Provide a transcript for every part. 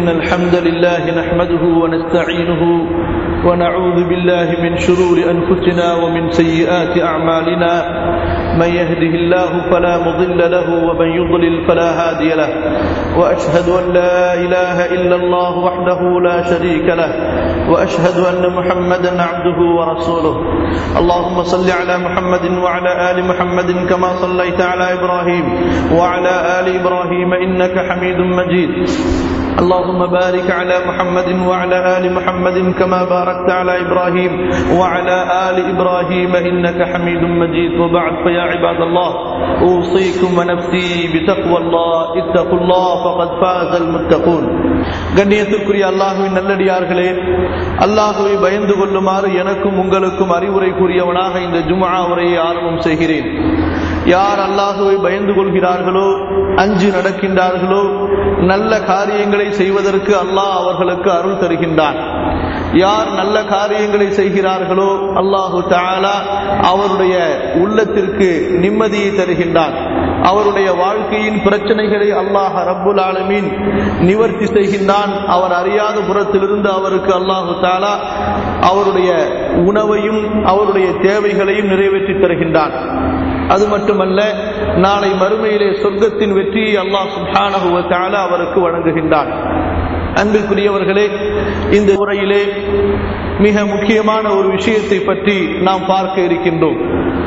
إن الحمد لله نحمده ونستعينه ونعوذ بالله من شرور أنفسنا ومن سيئات أعمالنا من يهده الله فلا مضل له ومن يضلل فلا هادي له وأشهد أن لا إله إلا الله وحده لا شريك له وأشهد أن محمدا عبده ورسوله اللهم صل على محمد وعلى آل محمد كما صليت على إبراهيم وعلى آل إبراهيم إنك حميد مجيد اللهم بارك على محمد وعلى آل محمد كما باركت على إبراهيم وعلى آل إبراهيم إنك حميد مجيد وبعد فيا عباد الله أوصيكم ونفسي بتقوى الله اتقوا الله فقد فاز المتقون கண்ணியத்திற்குரிய அல்லாஹுவின் நல்லடியார்களே அல்லாஹுவை பயந்து கொள்ளுமாறு எனக்கும் உங்களுக்கும் அறிவுரை கூறியவனாக இந்த ஜுமா உரையை ஆரம்பம் செய்கிறேன் யார் அல்லாஹுவை பயந்து கொள்கிறார்களோ அஞ்சு நடக்கின்றார்களோ நல்ல காரியங்களை செய்வதற்கு அல்லாஹ் அவர்களுக்கு அருள் தருகின்றான் யார் நல்ல காரியங்களை செய்கிறார்களோ அல்லாஹு தாலா அவருடைய உள்ளத்திற்கு நிம்மதியை தருகின்றான் அவருடைய வாழ்க்கையின் பிரச்சனைகளை அல்லாஹ் ரப்புல் ஆலமீன் நிவர்த்தி செய்கின்றான் அவர் அறியாத புறத்திலிருந்து அவருக்கு அல்லாஹு தாலா அவருடைய உணவையும் அவருடைய தேவைகளையும் நிறைவேற்றி தருகின்றான் அது மட்டுமல்ல நாளை மறுமையிலே சொர்க்கத்தின் வெற்றியை அல்லாஹ் சுல்ஹானஹுவ தாலா அவருக்கு வழங்குகின்றான் அன்பிற்குரியவர்களே இந்த உரையிலே மிக முக்கியமான ஒரு விஷயத்தை பற்றி நாம் பார்க்க இருக்கின்றோம்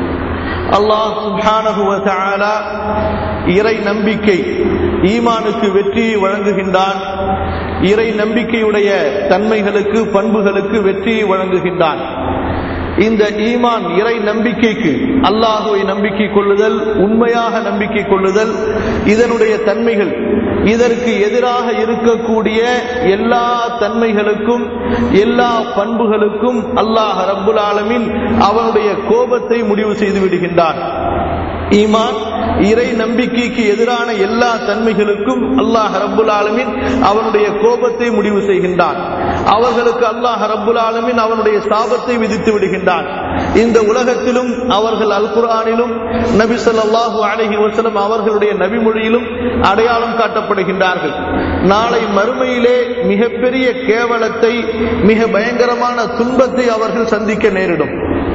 அல்லாஹ் சுல்ஹானஹுவ தாலா இறை நம்பிக்கை ஈமானுக்கு வெற்றியை வழங்குகின்றான் இறை நம்பிக்கையுடைய தன்மைகளுக்கு பண்புகளுக்கு வெற்றியை வழங்குகின்றான் இந்த ஈமான் இறை நம்பிக்கைக்கு அல்லாஹுவை நம்பிக்கை கொள்ளுதல் உண்மையாக நம்பிக்கை கொள்ளுதல் இதனுடைய தன்மைகள் இதற்கு எதிராக இருக்கக்கூடிய எல்லா தன்மைகளுக்கும் எல்லா பண்புகளுக்கும் அல்லாஹ் ரப்புல் ஆலமின் அவனுடைய கோபத்தை முடிவு செய்து விடுகின்றான் ஈமான் இறை நம்பிக்கைக்கு எதிரான எல்லா தன்மைகளுக்கும் அல்லாஹ் ரப்புல் ஆலமின் அவனுடைய கோபத்தை முடிவு செய்கின்றான் அவர்களுக்கு அல்லாஹ் ரப்புல் ஆலமின் அவனுடைய சாபத்தை விதித்து விடுகின்றான் இந்த உலகத்திலும் அவர்கள் அல் குரானிலும் நபி சொல்லாஹு அலஹி வசலம் அவர்களுடைய நபிமொழியிலும் அடையாளம் காட்டப்படுகின்றார்கள் நாளை மறுமையிலே மிகப்பெரிய கேவலத்தை மிக பயங்கரமான துன்பத்தை அவர்கள் சந்திக்க நேரிடும்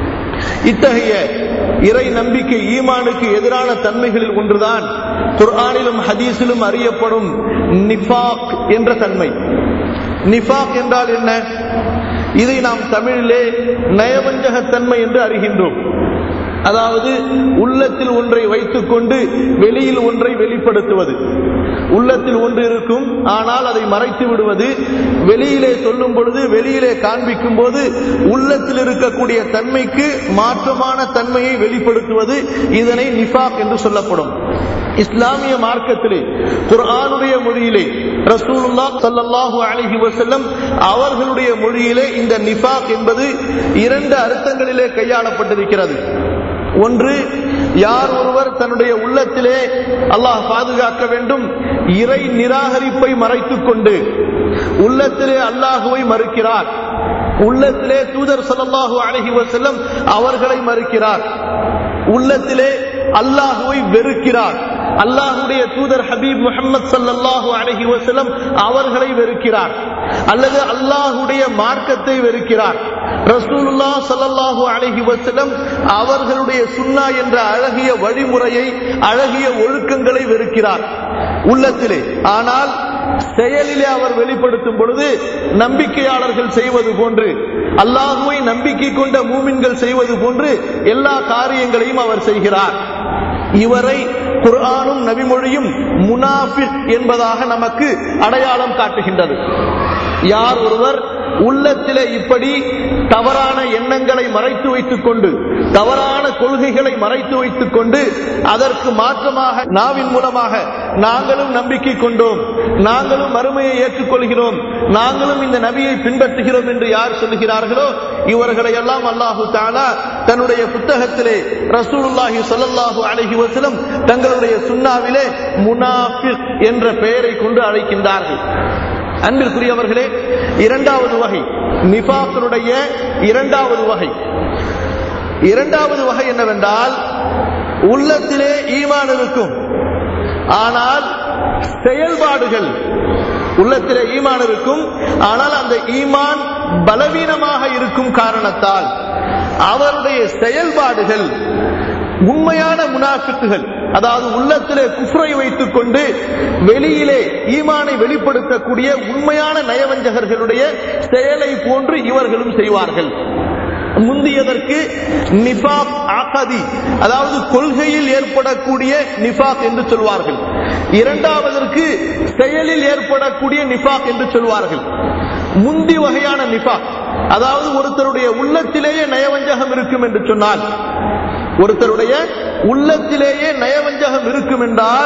இத்தகைய இறை நம்பிக்கை ஈமானுக்கு எதிரான தன்மைகளில் ஒன்றுதான் குர்ஆனிலும் ஹதீஸிலும் அறியப்படும் நிஃபாக் என்ற தன்மை நிஃபாக் என்றால் என்ன இதை நாம் தமிழிலே நயவஞ்சகத்தன்மை என்று அறிகின்றோம் அதாவது உள்ளத்தில் ஒன்றை வைத்துக்கொண்டு வெளியில் ஒன்றை வெளிப்படுத்துவது உள்ளத்தில் ஒன்று இருக்கும் ஆனால் அதை மறைத்து விடுவது வெளியிலே சொல்லும் பொழுது வெளியிலே காண்பிக்கும் போது உள்ளத்தில் இருக்கக்கூடிய தன்மைக்கு மாற்றமான தன்மையை வெளிப்படுத்துவது இதனை நிஃபாக் என்று சொல்லப்படும் இஸ்லாமிய மார்க்கத்திலே குர்ஆனுடைய மொழியிலே ரசூலுல்லா சல்லல்லாஹு அலைஹி வஸல்லம் அவர்களுடைய மொழியிலே இந்த நிஃபாக் என்பது இரண்டு அர்த்தங்களிலே கையாளப்பட்டிருக்கிறது ஒன்று யார் ஒருவர் தன்னுடைய உள்ளத்திலே அல்லாஹ் பாதுகாக்க வேண்டும் இறை நிராகரிப்பை மறைத்துக் கொண்டு உள்ளத்திலே அல்லாஹுவை மறுக்கிறார் உள்ளத்திலே தூதர் சல்லாஹூ அழகி வசல்லம் அவர்களை மறுக்கிறார் உள்ளத்திலே அல்லாஹுவை வெறுக்கிறார் அல்லாஹுடைய தூதர் ஹபீப் முகமது சல்லாஹூ அலஹி வசலம் அவர்களை வெறுக்கிறார் அல்லது அல்லாஹுடைய மார்க்கத்தை வெறுக்கிறார் ரசூலுல்லா சல்லாஹூ அலஹி வசலம் அவர்களுடைய சுன்னா என்ற அழகிய வழிமுறையை அழகிய ஒழுக்கங்களை வெறுக்கிறார் உள்ளத்திலே ஆனால் செயலிலே அவர் வெளிப்படுத்தும் பொழுது நம்பிக்கையாளர்கள் செய்வது போன்று அல்லாஹுவை நம்பிக்கை கொண்ட மூமின்கள் செய்வது போன்று எல்லா காரியங்களையும் அவர் செய்கிறார் இவரை குர்ஆனும் நபிமொழியும் முனாஃபிக் என்பதாக நமக்கு அடையாளம் காட்டுகின்றது யார் ஒருவர் உள்ளத்திலே இப்படி தவறான எண்ணங்களை மறைத்து வைத்துக் கொண்டு தவறான கொள்கைகளை மறைத்து வைத்துக் கொண்டு அதற்கு மாற்றமாக நாவின் மூலமாக நாங்களும் நம்பிக்கை கொண்டோம் நாங்களும் மறுமையை ஏற்றுக்கொள்கிறோம் நாங்களும் இந்த நபியை பின்பற்றுகிறோம் என்று யார் சொல்லுகிறார்களோ இவர்களை எல்லாம் அல்லாஹு தாலா தன்னுடைய புத்தகத்திலே ரசூலுல்லாஹி சொல்லல்லாஹு அலஹி வசலம் தங்களுடைய சுண்ணாவிலே முனாஃபிக் என்ற பெயரை கொண்டு அழைக்கின்றார்கள் அன்பிற்குரியவர்களே இரண்டாவது வகை நிபாக்கனுடைய இரண்டாவது வகை இரண்டாவது வகை என்னவென்றால் உள்ளத்திலே ஈமான் இருக்கும் ஆனால் செயல்பாடுகள் உள்ளத்திலே ஈமான் இருக்கும் ஆனால் அந்த ஈமான் பலவீனமாக இருக்கும் காரணத்தால் அவருடைய செயல்பாடுகள் உண்மையான முனாஃபிக்குகள் அதாவது உள்ளத்திலே குஃப்ரை வைத்துக் கொண்டு வெளியிலே ஈமானை வெளிப்படுத்தக்கூடிய உண்மையான நயவஞ்சகர்களுடைய செயலை போன்று இவர்களும் செய்வார்கள் முந்தியதற்கு நிஃபாக் ஆகதி அதாவது கொள்கையில் ஏற்படக்கூடிய நிஃபாக் என்று சொல்வார்கள் இரண்டாவதற்கு செயலில் ஏற்படக்கூடிய நிஃபாக் என்று சொல்வார்கள் முந்தி வகையான நிஃபாக் அதாவது ஒருத்தருடைய உள்ளத்திலேயே நயவஞ்சகம் இருக்கும் என்று சொன்னால் ஒருத்தருடைய உள்ளத்திலேயே நயவஞ்சகம் இருக்கும் என்றால்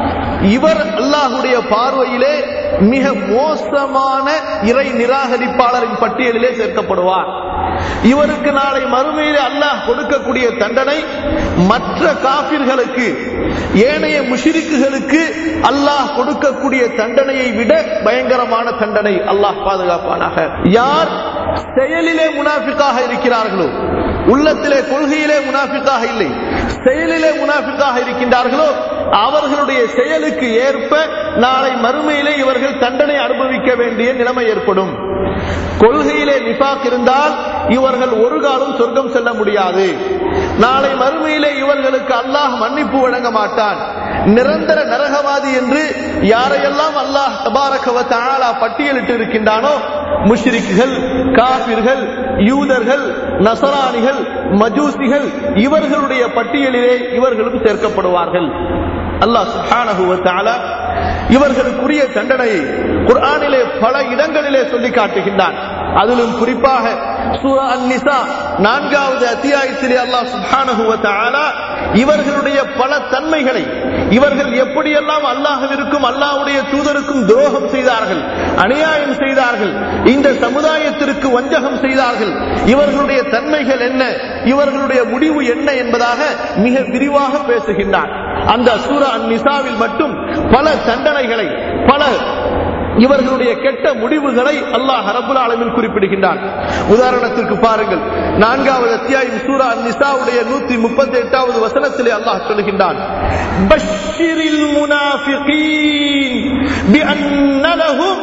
இவர் அல்லாஹுடைய பார்வையிலே மிக மோசமான இறை நிராகரிப்பாளரின் பட்டியலிலே சேர்க்கப்படுவார் இவருக்கு நாளை மறுமையிலே அல்லாஹ் கொடுக்கக்கூடிய தண்டனை மற்ற காபிர்களுக்கு ஏனைய முஷிரிக்குகளுக்கு அல்லாஹ் கொடுக்கக்கூடிய தண்டனையை விட பயங்கரமான தண்டனை அல்லாஹ் பாதுகாப்பானாக யார் செயலிலே முனாஃபிக்காக இருக்கிறார்களோ உள்ளத்திலே கொள்கையிலே முனாஃபிக்காக இல்லை செயலிலே முனாஃபிக்காக இருக்கின்றார்களோ அவர்களுடைய செயலுக்கு ஏற்ப நாளை மறுமையிலே இவர்கள் தண்டனை அனுபவிக்க வேண்டிய நிலைமை ஏற்படும் கொள்கையிலே நிபாக் இருந்தால் இவர்கள் ஒரு காலம் சொர்க்கம் செல்ல முடியாது நாளை மறுமையிலே இவர்களுக்கு அல்லாஹ் மன்னிப்பு வழங்க மாட்டான் நிரந்தர நரகவாதி என்று யாரையெல்லாம் அல்லாஹ் தபாரகவ தாலா பட்டியலிட்டு இருக்கின்றானோ முஷ்ரிக்குகள் காபிர்கள் யூதர்கள் நசரானிகள் மஜூசிகள் இவர்களுடைய பட்டியலிலே இவர்களும் சேர்க்கப்படுவார்கள் அல்லாஹ் சுப்ஹானஹு வ தஆலா இவர்களுக்குரிய தண்டனையை குர்ஆனிலே பல இடங்களிலே சொல்லி காட்டுகின்றான் அதிலும் குறிப்பாக சூரா அன்-நிசா நான்காவது அத்தியாயத்திலே அல்லாஹ் சுப்ஹானஹு வ தஆலா இவர்களுடைய பல தன்மைகளை இவர்கள் எப்படியெல்லாம் அல்லாஹ்விற்கும் அல்லாஹ்வுடைய தூதருக்கும் துரோகம் செய்தார்கள் அநியாயம் செய்தார்கள் இந்த சமுதாயத்திற்கு வஞ்சகம் செய்தார்கள் இவர்களுடைய தன்மைகள் என்ன இவர்களுடைய முடிவு என்ன என்பதாக மிக விரிவாக பேசுகின்றார் அந்த சூரா அந்நிசாவில் மட்டும் பல தண்டனைகளை பல இவர்களுடைய கெட்ட முடிவுகளை அல்லாஹ் ரபுல் ஆலமில் குறிப்பிடுகின்றான் உதாரணத்திற்கு பாருங்கள் நான்காவது அத்தியாயம் சூரா நிசாவுடைய நூத்தி முப்பத்தி எட்டாவது வசனத்திலே அல்லாஹ் சொல்கின்றான் பஷிரில் முனாஃபிகீன் பிஅன்ன லஹும்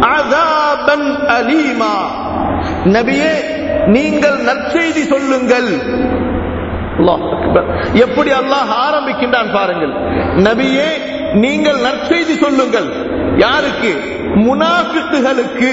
அஸாபன் அலீமா நபியே நீங்கள் நற்செய்தி சொல்லுங்கள் அல்லாஹ் அக்பர். எப்படி அல்லாஹ் ஆரம்பிக்கின்றான் பாருங்கள் நபியே நீங்கள் நற்செய்தி சொல்லுங்கள் யாருக்கு முனாஃபிக்குகளுக்கு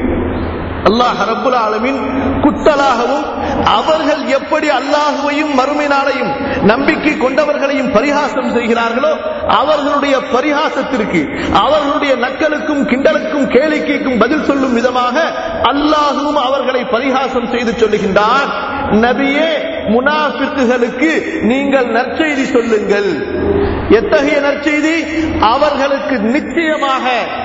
அல்லாஹ் ரப்புல் ஆலமின் குத்தலாகவும் அவர்கள் எப்படி அல்லாஹுவையும் மறுமை நாளையும் நம்பிக்கை கொண்டவர்களையும் பரிகாசம் செய்கிறார்களோ அவர்களுடைய பரிகாசத்திற்கு அவர்களுடைய நக்கலுக்கும் கிண்டலுக்கும் கேளிக்கைக்கும் பதில் சொல்லும் விதமாக அல்லாஹுவும் அவர்களை பரிகாசம் செய்து சொல்லுகின்றான் நபியே முனாஃபிக்குகளுக்கு நீங்கள் நற்செய்தி சொல்லுங்கள் எத்தகைய நற்செய்தி அவர்களுக்கு நிச்சயமாக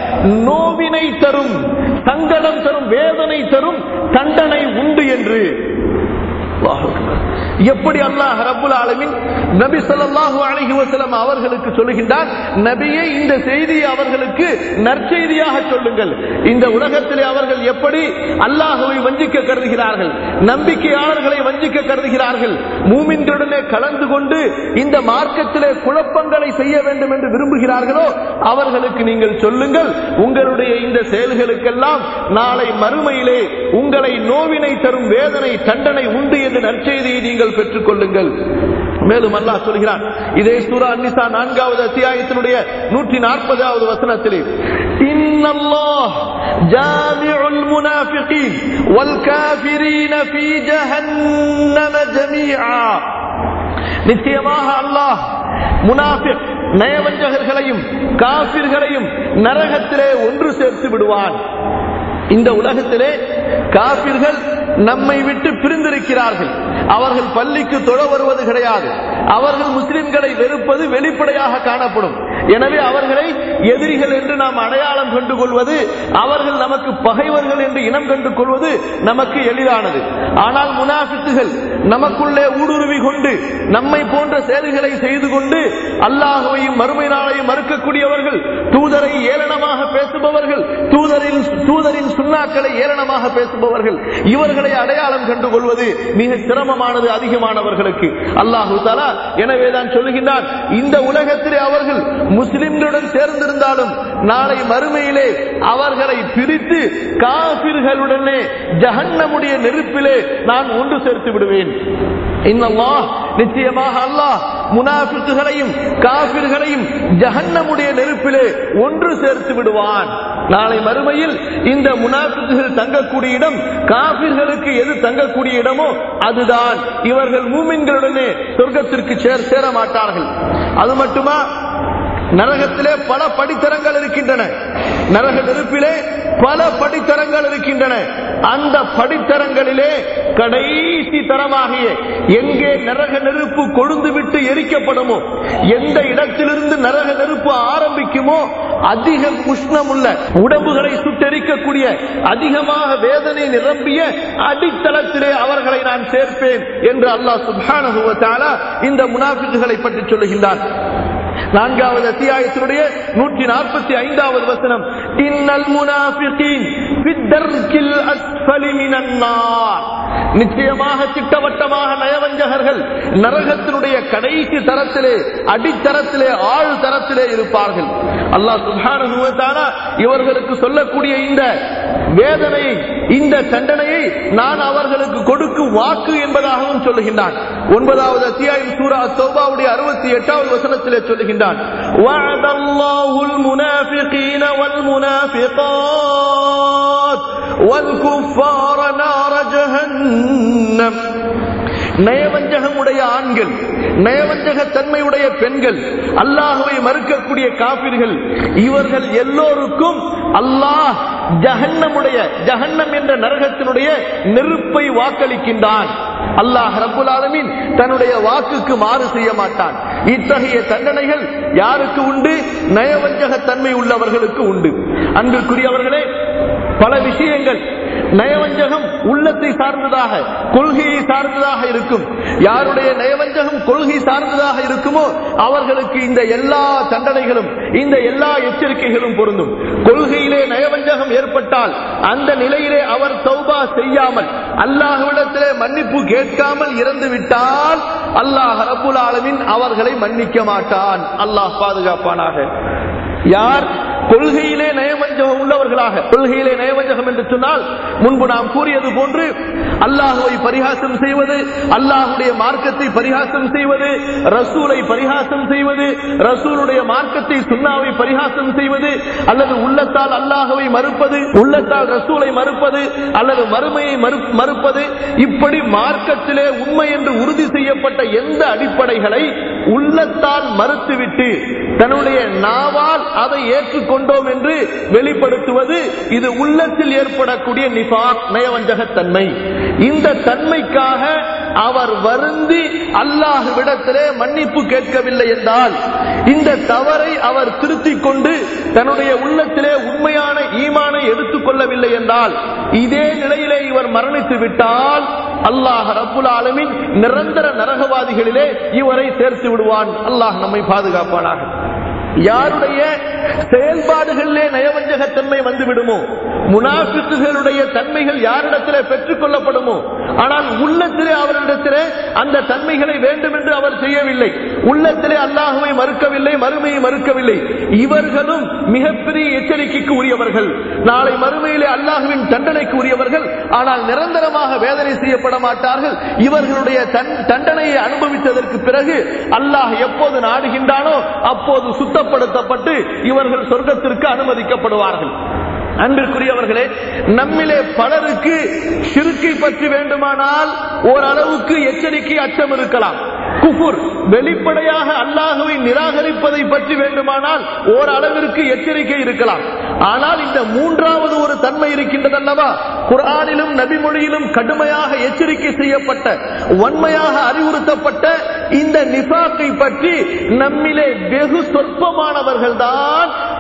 நோவினை தரும் சங்கடம் தரும் வேதனை தரும் தண்டனை உண்டு என்று அல்லாஹ் அக்பர். எப்படி அல்லாஹ் ரப்புல் ஆலமின் நபி ஸல்லல்லாஹு அலைஹி வஸல்லம் அவர்களுக்கு சொல்லுகின்றார் நபியே இந்த செய்தியை அவர்களுக்கு நற்செய்தியாக சொல்லுங்கள் இந்த உலகத்திலே அவர்கள் எப்படி அல்லாஹ்வை வஞ்சிக்க கருதுகிறார்கள் நம்பிக்கையாளர்களை வஞ்சிக்க கருதுகிறார்கள் மூமின்களுடனே கலந்து கொண்டு இந்த மார்க்கத்திலே குழப்பங்களை செய்ய வேண்டும் என்று விரும்புகிறார்களோ அவர்களுக்கு நீங்கள் சொல்லுங்கள் உங்களுடைய இந்த செயல்களுக்கெல்லாம் நாளை மறுமையிலே உங்களை நோவினை தரும் வேதனை தண்டனை உண்டு என்ற நற்செய்தியை நீங்கள் பெற்றுக் கொள்ளுங்கள் மேலும் அல்லாஹ் சொல்கிறான் இதே சூரா அன்னிசா நான்காவது அத்தியாயத்தினுடைய நூற்றி நாற்பதாவது வசனத்திலே இன்னல்லாஹ் ஜாமிஉல் முனாஃபிகீன் வல் காஃபிரீன ஃபீ ஜஹன்னம ஜமீஆ நிச்சயமாக அல்லாஹ் முனாஃபிக் நயவஞ்சகர்களையும் காபிர்களையும் நரகத்திலே ஒன்று சேர்த்து விடுவான் இந்த உலகத்திலே காபிர்கள் நம்மை விட்டு பிரிந்திருக்கிறார்கள் அவர்கள் பள்ளிக்கு தொழ வருவது கிடையாது அவர்கள் முஸ்லிம்களை வெறுப்பது வெளிப்படையாக காணப்படும் எனவே அவர்களை எதிரிகள் என்று நாம் அடையாளம் கண்டு கொள்வது அவர்கள் நமக்கு பகைவர்கள் என்று இனம் கண்டு கொள்வது நமக்கு எளிதானது ஆனால் முனாஃபிக்குகள் நமக்குள்ளே ஊடுருவி கொண்டு நம்மை போன்ற செயல்களை செய்து கொண்டு அல்லாஹுவையும் மறுமை நாளையும் மறுக்கக்கூடியவர்கள் தூதரை ஏளனமாக பேசுபவர்கள் தூதரின் தூதரின் சுண்ணாக்களை ஏளனமாக பேசுபவர்கள் இவர்களை அடையாளம் கண்டு கொள்வது மிக சிரமமானது அதிகமானவர்களுக்கு அல்லாஹு தாலா எனவேதான் சொல்லுகின்றான் இந்த உலகத்திலே அவர்கள் முஸ்லிம்களுடன் சேர்ந்திருந்தாலும் நாளை மறுமையிலே அவர்களை பிரித்து காபிர்களுடனே ஜஹன்னமுடைய நெருப்பிலே நான் ஒன்று சேர்த்து விடுவேன் இன்னல்லாஹ் நிச்சயமாக அல்லாஹ் முனாஃபிக்குகளையும் காபிர்களையும் ஜஹன்னமுடைய நெருப்பிலே ஒன்று சேர்த்து விடுவான் நாளை மறுமையில் இந்த முனாஃபிக்குகள் தங்கக்கூடிய இடம் காபிர்களுக்கு எது தங்கக்கூடிய இடமோ அதுதான் இவர்கள் மூமின்களுடனே சொர்க்கத்திற்கு சேர் சேர மாட்டார்கள் அது மட்டுமா நரகத்திலே பல படித்தரங்கள் இருக்கின்றன நரக நெருப்பிலே பல படித்தரங்கள் இருக்கின்றன அந்த படித்தரங்களிலே கடைசி தரமாகிய எங்கே நரக நெருப்பு கொழுந்து விட்டு எரிக்கப்படுமோ எந்த இடத்திலிருந்து நரக நெருப்பு ஆரம்பிக்குமோ அதிக உஷ்ணமுள்ள உடம்புகளை சுட்டெரிக்கக்கூடிய அதிகமாக வேதனை நிரம்பிய அடித்தளத்திலே அவர்களை நான் சேர்ப்பேன் என்று அல்லாஹ் சுப்ஹானஹு வ தஆலா இந்த முனாஃபிக்குகளை பற்றி சொல்லுகின்றான் நான்காவது அத்தியாயத்தினுடைய நூற்றி நாற்பத்தி ஐந்தாவது வசனம் இன்னல் முனாஃபிகீன் ஃபித்தர்கில் அஸ்ஃபலி மினன் நார் நிச்சயமாக திட்டவட்டமாக நயவஞ்சகர்கள் நரகத்தினுடைய கடைசி தரத்திலே அடித்தரத்திலே ஆழ் தரத்திலே இருப்பார்கள் அல்லாஹ் சுப்ஹானஹு வ தஆலா இவர்களுக்கு சொல்லக்கூடிய இந்த வேதனையை இந்த தண்டனையை நான் அவர்களுக்கு கொடுக்கும் வாக்கு என்பதாகவும் சொல்லுகின்றான் ஒன்பதாவது அத்தியாயம் சூரா தௌபாவுடைய அறுபத்தி எட்டாவது வசனத்திலே சொல்லுகின்றான் وعد الله المنافقين والمنافقات والكفار نار جهنم நயவஞ்சகமுடைய ஆண்கள் நயவஞ்சக தன்மையுடைய பெண்கள் அல்லாஹுவை மறுக்கக்கூடிய காபிர்கள் இவர்கள் எல்லோருக்கும் அல்லாஹ் ஜஹன்னமுடைய ஜஹன்னம் என்ற நரகத்தினுடைய நெருப்பை வாக்களிக்கின்றான் அல்லாஹ் ரப்புல் ஆலமீன் தன்னுடைய வாக்குக்கு மாறு செய்ய மாட்டான் இத்தகைய தண்டனைகள் யாருக்கு உண்டு நயவஞ்சக தன்மை உள்ளவர்களுக்கு உண்டு அன்பிற்குரியவர்களே பல விஷயங்கள் நயவஞ்சகம் உள்ளத்தை சார்ந்ததாக கொள்கையை சார்ந்ததாக இருக்கும் யாருடைய நயவஞ்சகம் கொள்கை சார்ந்ததாக இருக்குமோ அவர்களுக்கு இந்த எல்லா தண்டனைகளும் இந்த எல்லா எச்சரிக்கைகளும் பொருந்தும் கொள்கையிலே நயவஞ்சகம் ஏற்பட்டால் அந்த நிலையிலே அவர் தௌபா செய்யாமல் அல்லாஹ்விடத்திலே மன்னிப்பு கேட்காமல் இறந்து விட்டால் அல்லாஹ் ரப்புல் ஆலமின் அவர்களை மன்னிக்க மாட்டான் அல்லாஹ் பாதுகாப்பானாக யார் கொள்கையிலே நயவஞ்சகம் உள்ளவர்களாக கொள்கையிலே நயவஞ்சகம் என்று சொன்னால் முன்பு நாம் கூறியது போன்று அல்லாஹுவை பரிகாசம் செய்வது அல்லாஹுடைய மார்க்கத்தை பரிகாசம் செய்வது ரசூலை பரிகாசம் செய்வது ரசூலுடைய மார்க்கத்தை சுண்ணாவை பரிகாசம் செய்வது அல்லது உள்ளத்தால் அல்லாஹுவை மறுப்பது உள்ளத்தால் ரசூலை மறுப்பது அல்லது மறுமையை மறு- மறுப்பது இப்படி மார்க்கத்திலே உண்மை என்று உறுதி செய்யப்பட்ட எந்த அடிப்படைகளை உள்ளத்தால் மறுத்துவிட்டு தன்னுடைய நாவால் அதை ஏற்றுக்கொண்டோம் என்று வெளிப்படுத்துவது இது உள்ளத்தில் ஏற்படக்கூடிய நிபாக் நயவஞ்சகத்தன்மை இந்த தன்மைக்காக அவர் வருந்தி அல்லாஹ்விடத்திலே மன்னிப்பு கேட்கவில்லை என்றால் இந்த தவறை அவர் திருத்திக் கொண்டு தன்னுடைய உள்ளத்திலே உண்மையான ஈமானை எடுத்துக் கொள்ளவில்லை என்றால் இதே நிலையிலே இவர் மரணித்து விட்டால் அல்லாஹ் ரப்புல் ஆலமின் நிரந்தர நரகவாதிகளிலே இவரை சேர்த்து விடுவான் அல்லாஹ் நம்மை பாதுகாப்பானாக யாருடைய செயல்பாடுகளிலே நயவஞ்சகத்தன்மை வந்து விடுமோ முனாஃபிக்குகளுடைய தன்மைகள் யாரிடத்திலே பெற்றுக் கொள்ளப்படுமோ ஆனால் உள்ளத்திலே அவரிடத்திலே அந்த தன்மைகளை வேண்டும் என்று அவர் செய்யவில்லை உள்ளத்திலே அல்லாஹுவை மறுக்கவில்லை மறுமையை மறுக்கவில்லை இவர்களும் மிகப்பெரிய எச்சரிக்கைக்கு உரியவர்கள் நாளை மறுமையிலே அல்லாஹுவின் தண்டனைக்கு உரியவர்கள் ஆனால் நிரந்தரமாக வேதனை செய்யப்பட மாட்டார்கள் இவர்களுடைய தன்- தண்டனையை அனுபவித்ததற்கு பிறகு அல்லாஹ் எப்போது நாடுகின்றானோ அப்போது சுத்தப்படுத்தப்பட்டு இவர்கள் சொர்க்கத்திற்கு அனுமதிக்கப்படுவார்கள் அன்பிற்குரியவர்களே நம்மிலே பலருக்கு சிறுக்கை பற்றி வேண்டுமானால் ஓரளவுக்கு எச்சரிக்கை அச்சம் இருக்கலாம் குஃபுர் வெளிப்படையாக அல்லாஹுவை நிராகரிப்பதை பற்றி வேண்டுமானால் ஓரளவிற்கு எச்சரிக்கை இருக்கலாம் ஆனால் இந்த மூன்றாவது ஒரு தன்மை இருக்கின்றது அல்லவா குர்ஆனிலும் நபிமொழியிலும் கடுமையாக எச்சரிக்கை செய்யப்பட்ட வன்மையாக அறிவுறுத்தப்பட்ட இந்த நிஃபாக்கை பற்றி நம்மிலே வெகு சொற்பமானவர்கள் தான்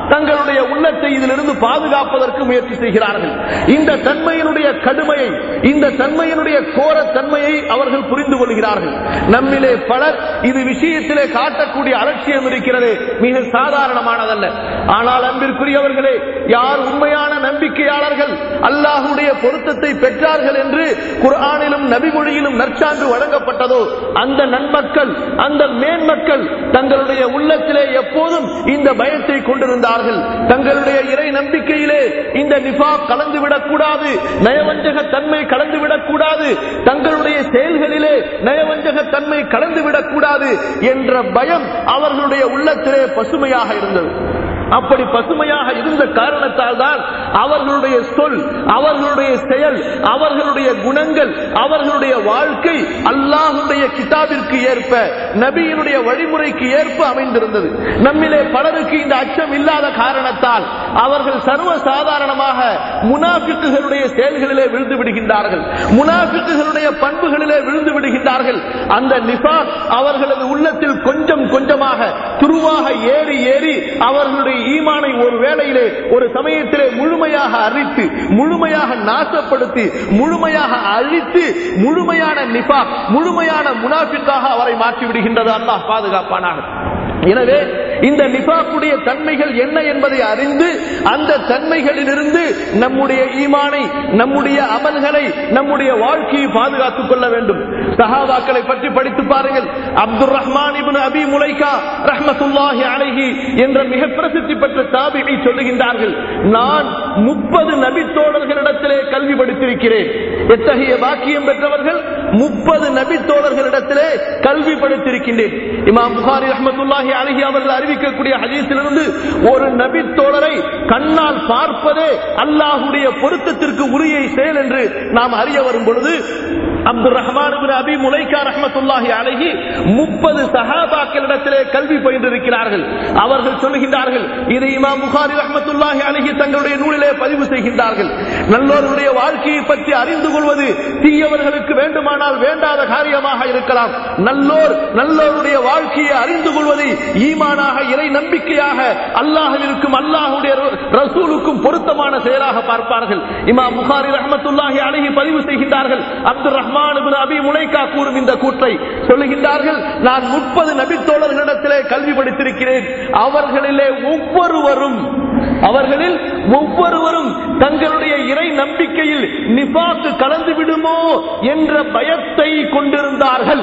தங்களுடைய உள்ளத்தை இதிலிருந்து பாதுகாப்பதற்கு முயற்சி செய்கிறார்கள் இந்த தன்மையினுடைய கடுமையை இந்த தன்மையினுடைய கோர தன்மையை அவர்கள் புரிந்து கொள்கிறார்கள் நம்மிலே பலர் இது விஷயத்திலே காட்டக்கூடிய அலட்சியம் இருக்கிறது மிக சாதாரணமானதல்ல ஆனால் அன்பிற்குரியவர்களே யார் உண்மையான நம்பிக்கையாளர்கள் அல்லாஹுடைய பொருத்தத்தை பெற்றார்கள் என்று குர்ஆனிலும் நபிமொழியிலும் நற்சான்று வழங்கப்பட்டதோ அந்த நன்மக்கள் அந்த மேன்மக்கள் தங்களுடைய உள்ளத்திலே எப்போதும் இந்த பயத்தை கொண்டிருந்தார்கள் தங்களுடைய இறை நம்பிக்கையிலே இந்த நிபா கலந்துவிடக் கூடாது நயவஞ்சக தன்மை கலந்துவிடக் கூடாது தங்களுடைய செயல்களிலே நயவஞ்சக தன்மை கலந்துவிடக் கூடாது என்ற பயம் அவர்களுடைய உள்ளத்திலே பசுமையாக இருந்தது அப்படி பசுமையாக இருந்த காரணத்தால் தான் அவர்களுடைய சொல் அவர்களுடைய செயல் அவர்களுடைய குணங்கள் அவர்களுடைய வாழ்க்கை அல்லாஹுடைய கிதாபிற்கு ஏற்ப நபியினுடைய வழிமுறைக்கு ஏற்ப அமைந்திருந்தது நம்மிலே பலருக்கு இந்த அச்சம் இல்லாத காரணத்தால் அவர்கள் சர்வ சாதாரணமாக முனாஃபிக்குகளுடைய செயல்களிலே விழுந்து விடுகின்றார்கள் முனாஃபிக்குகளுடைய பண்புகளிலே விழுந்து விடுகின்றார்கள் அந்த நிஃபா அவர்களது உள்ளத்தில் கொஞ்சம் கொஞ்சமாக துருவாக ஏறி ஏறி அவர்களுடைய ஈமானை ஒரு வேளையிலே ஒரு சமயத்திலே முழுமையாக அழித்து முழுமையாக நாசப்படுத்தி முழுமையாக அழித்து முழுமையான நிபா முழுமையான முனாஃபிக்காக அவரை மாற்றி விடுகின்றது அல்லாஹ் பாதுகாப்பானாக எனவே இந்த நிபாக்குடைய தன்மைகள் என்ன என்பதை அறிந்து அந்த தன்மைகளிலிருந்து நம்முடைய ஈமானை நம்முடைய அமல்களை நம்முடைய வாழ்க்கையை பாதுகாத்துக் கொள்ள வேண்டும் சஹாபாக்களை பற்றி படித்து பாருங்கள் அப்துல் ரஹ்மான் இப்னு அபி முலைகா ரஹ்மத்துல்லாஹி அலைஹி என்ற மிக பிரசித்தி பெற்ற தாபிகை சொல்லுகின்றார்கள் நான் முப்பது நபி தோழர்களிடத்திலே கல்வி படித்திருக்கிறேன் எத்தகைய பாக்கியம் பெற்றவர்கள் முப்பது நபி தோழர்களிடத்திலே கல்வி படித்திருக்கின்றேன் இமாம் புகாரி ரஹ்மத்துல்லாஹி அலைஹி அவர்கள் அறிவிக்கக்கூடிய ஹதீஸிலிருந்து ஒரு நபி தோழரை கண்ணால் பார்ப்பதே அல்லாஹுடைய பொருத்தத்திற்கு உரிய செயல் என்று நாம் அறிய வரும் பொழுது அப்துல் ரஹ்மான் இப்னு அபி முலைகா ரஹ்மத்துல்லாஹி அலைஹி முப்பது சஹாபாக்களிடத்திலே கல்வி பயின்றிருக்கிறார்கள் அவர்கள் சொல்லுகின்றார்கள் இதை இமாம் புகாரி ரஹ்மத்துல்லாஹி அலைஹி தங்களுடைய நூலிலே பதிவு செய்கின்றார்கள் நல்லோருடைய வாழ்க்கையை பற்றி அறிந்து கொள்வது தீயவர்களுக்கு வேண்டுமானால் வேண்டாத காரியமாக இருக்கலாம் நல்லோர் நல்லோருடைய வாழ்க்கையை அறிந்து கொள்வதை ஈமானாக இறை நம்பிக்கையாக அல்லாஹிற்கும் அல்லாஹுடைய ரசூலுக்கும் பொருத்தமான செயலாக பார்ப்பார்கள் இமாம் புகாரி ரஹ்மத்துல்லாஹி அலைஹி பதிவு செய்கின்றார்கள் அப்துல் ரஹ்மான் இப்னு அபி முலைகா கூறும் இந்த கூற்றை சொல்லுகின்றார்கள் நான் முப்பது நபி தோழர்களிடத்திலே கல்வி படித்திருக்கிறேன் அவர்களிலே ஒவ்வொருவரும் அவர்களில் ஒவ்வொருவரும் தங்களுடைய இறை நம்பிக்கையில் நிபாக்கு கலந்து விடுமோ என்ற பயத்தை கொண்டிருந்தார்கள்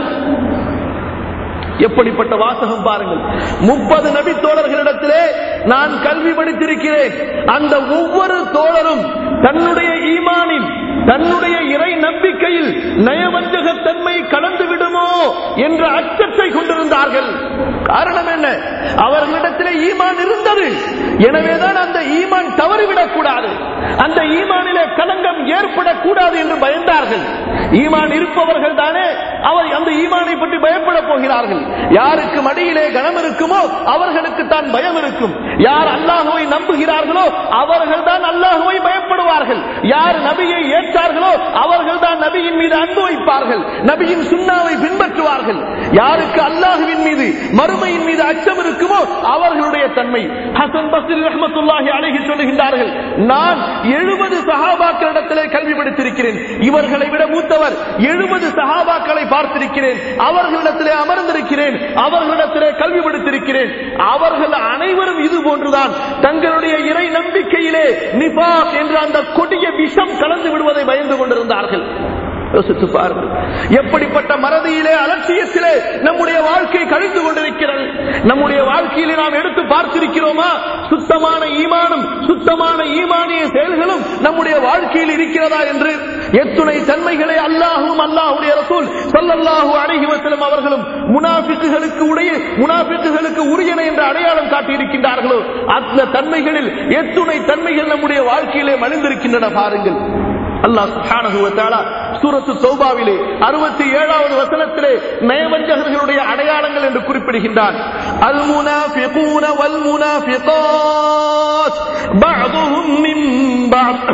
எப்படிப்பட்ட வாசகம் பாருங்கள் முப்பது நபி தோழர்களிடத்திலே நான் கல்வி படித்திருக்கிறேன் அந்த ஒவ்வொரு தோழரும் தன்னுடைய ஈமானில் தன்னுடைய இறை நம்பிக்கையில் நயவஞ்சகத்தன்மை கலந்து விடுமோ என்ற அச்சத்தை கொண்டிருந்தார்கள் காரணம் என்ன அவர்களிடத்திலே ஈமான் இருந்தது எனவேதான் அந்த ஈமான் தவறிவிடக் கூடாது அந்த ஈமானிலே கலங்கம் ஏற்படக்கூடாது என்று பயந்தார்கள் ஈமான் இருப்பவர்கள் தானே அவர் அந்த ஈமானை பற்றி பயப்பட போகிறார்கள் யாருக்கு மடியிலே கனம் இருக்குமோ அவர்களுக்கு தான் பயம் இருக்கும் யார் அல்லாஹுவை நம்புகிறார்களோ அவர்கள் தான் அல்லாஹுவை பயப்படுவார்கள் யார் நபியை ஏற்றார்களோ அவர்கள் தான் நபியின் மீது அன்பு வைப்பார்கள் நபியின் சுண்ணாவை பின்பற்றுவார்கள் யாருக்கு அல்லாஹுவின் மீது மறுமையின் மீது அச்சம் இருக்குமோ அவர்களுடைய தன்மை ஹசன் பஸ்ரி ரஹமத்துல்லாஹி அழகி சொல்லுகின்றார்கள் நான் எழுபது சஹாபாக்களிடத்திலே கல்வி படித்திருக்கிறேன் இவர்களை விட மூத்தவர் எழுபது சஹாபாக்களை பார்த்திருக்கிறேன் அவர்களிடத்திலே அமர்ந்திருக்கிறேன் அவர்களிடத்திலே கல்வி படித்திருக்கிறேன் அவர்கள் அனைவரும் இது போன்றுதான் தங்களுடைய இறை நம்பிக்கையிலே நிபாக் என்ற அந்த கொடிய விஷம் கலந்து விடுவதை பயந்து கொண்டிருந்தார்கள் யோசித்து பாருங்கள் எப்படிப்பட்ட மறதியிலே அலட்சியத்திலே நம்முடைய வாழ்க்கை கழிந்து கொண்டிருக்கிறது நம்முடைய வாழ்க்கையிலே நாம் எடுத்து பார்த்திருக்கிறோமா சுத்தமான ஈமானும் சுத்தமான ஈமானிய செயல்களும் நம்முடைய வாழ்க்கையில் இருக்கிறதா என்று எத்துணை தன்மைகளை அல்லாஹும் அல்லாஹுடைய ரசூல் சொல்லல்லாஹு அழகி வசலம் அவர்களும் முனாபிக்குகளுக்கு உடைய முனாபிக்குகளுக்கு உரியன என்ற அடையாளம் காட்டியிருக்கின்றார்களோ அந்த தன்மைகளில் எத்துணை தன்மைகள் நம்முடைய வாழ்க்கையிலே மலிந்திருக்கின்றன பாருங்கள் அல்லாஹ் சுப்ஹானஹு வ தஆலா சூரத்து தௌபாவிலே 67வது வசனத்திலே நயவஞ்சகர்களுடைய அடையாளங்கள் என்று குறிப்பிடுகின்றான் அல் முனாஃபிகூன வல் முனாஃபிகாத் பஅதுஹும் மின் பஅத்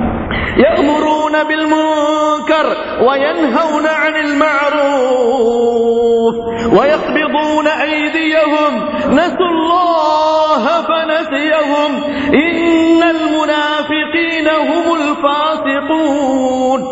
يأمرون بالمنكر وينهون عن المعروف ويقبضون يقبضون أيديهم نسوا الله فنسيهم إن المنافقين هم الفاسقون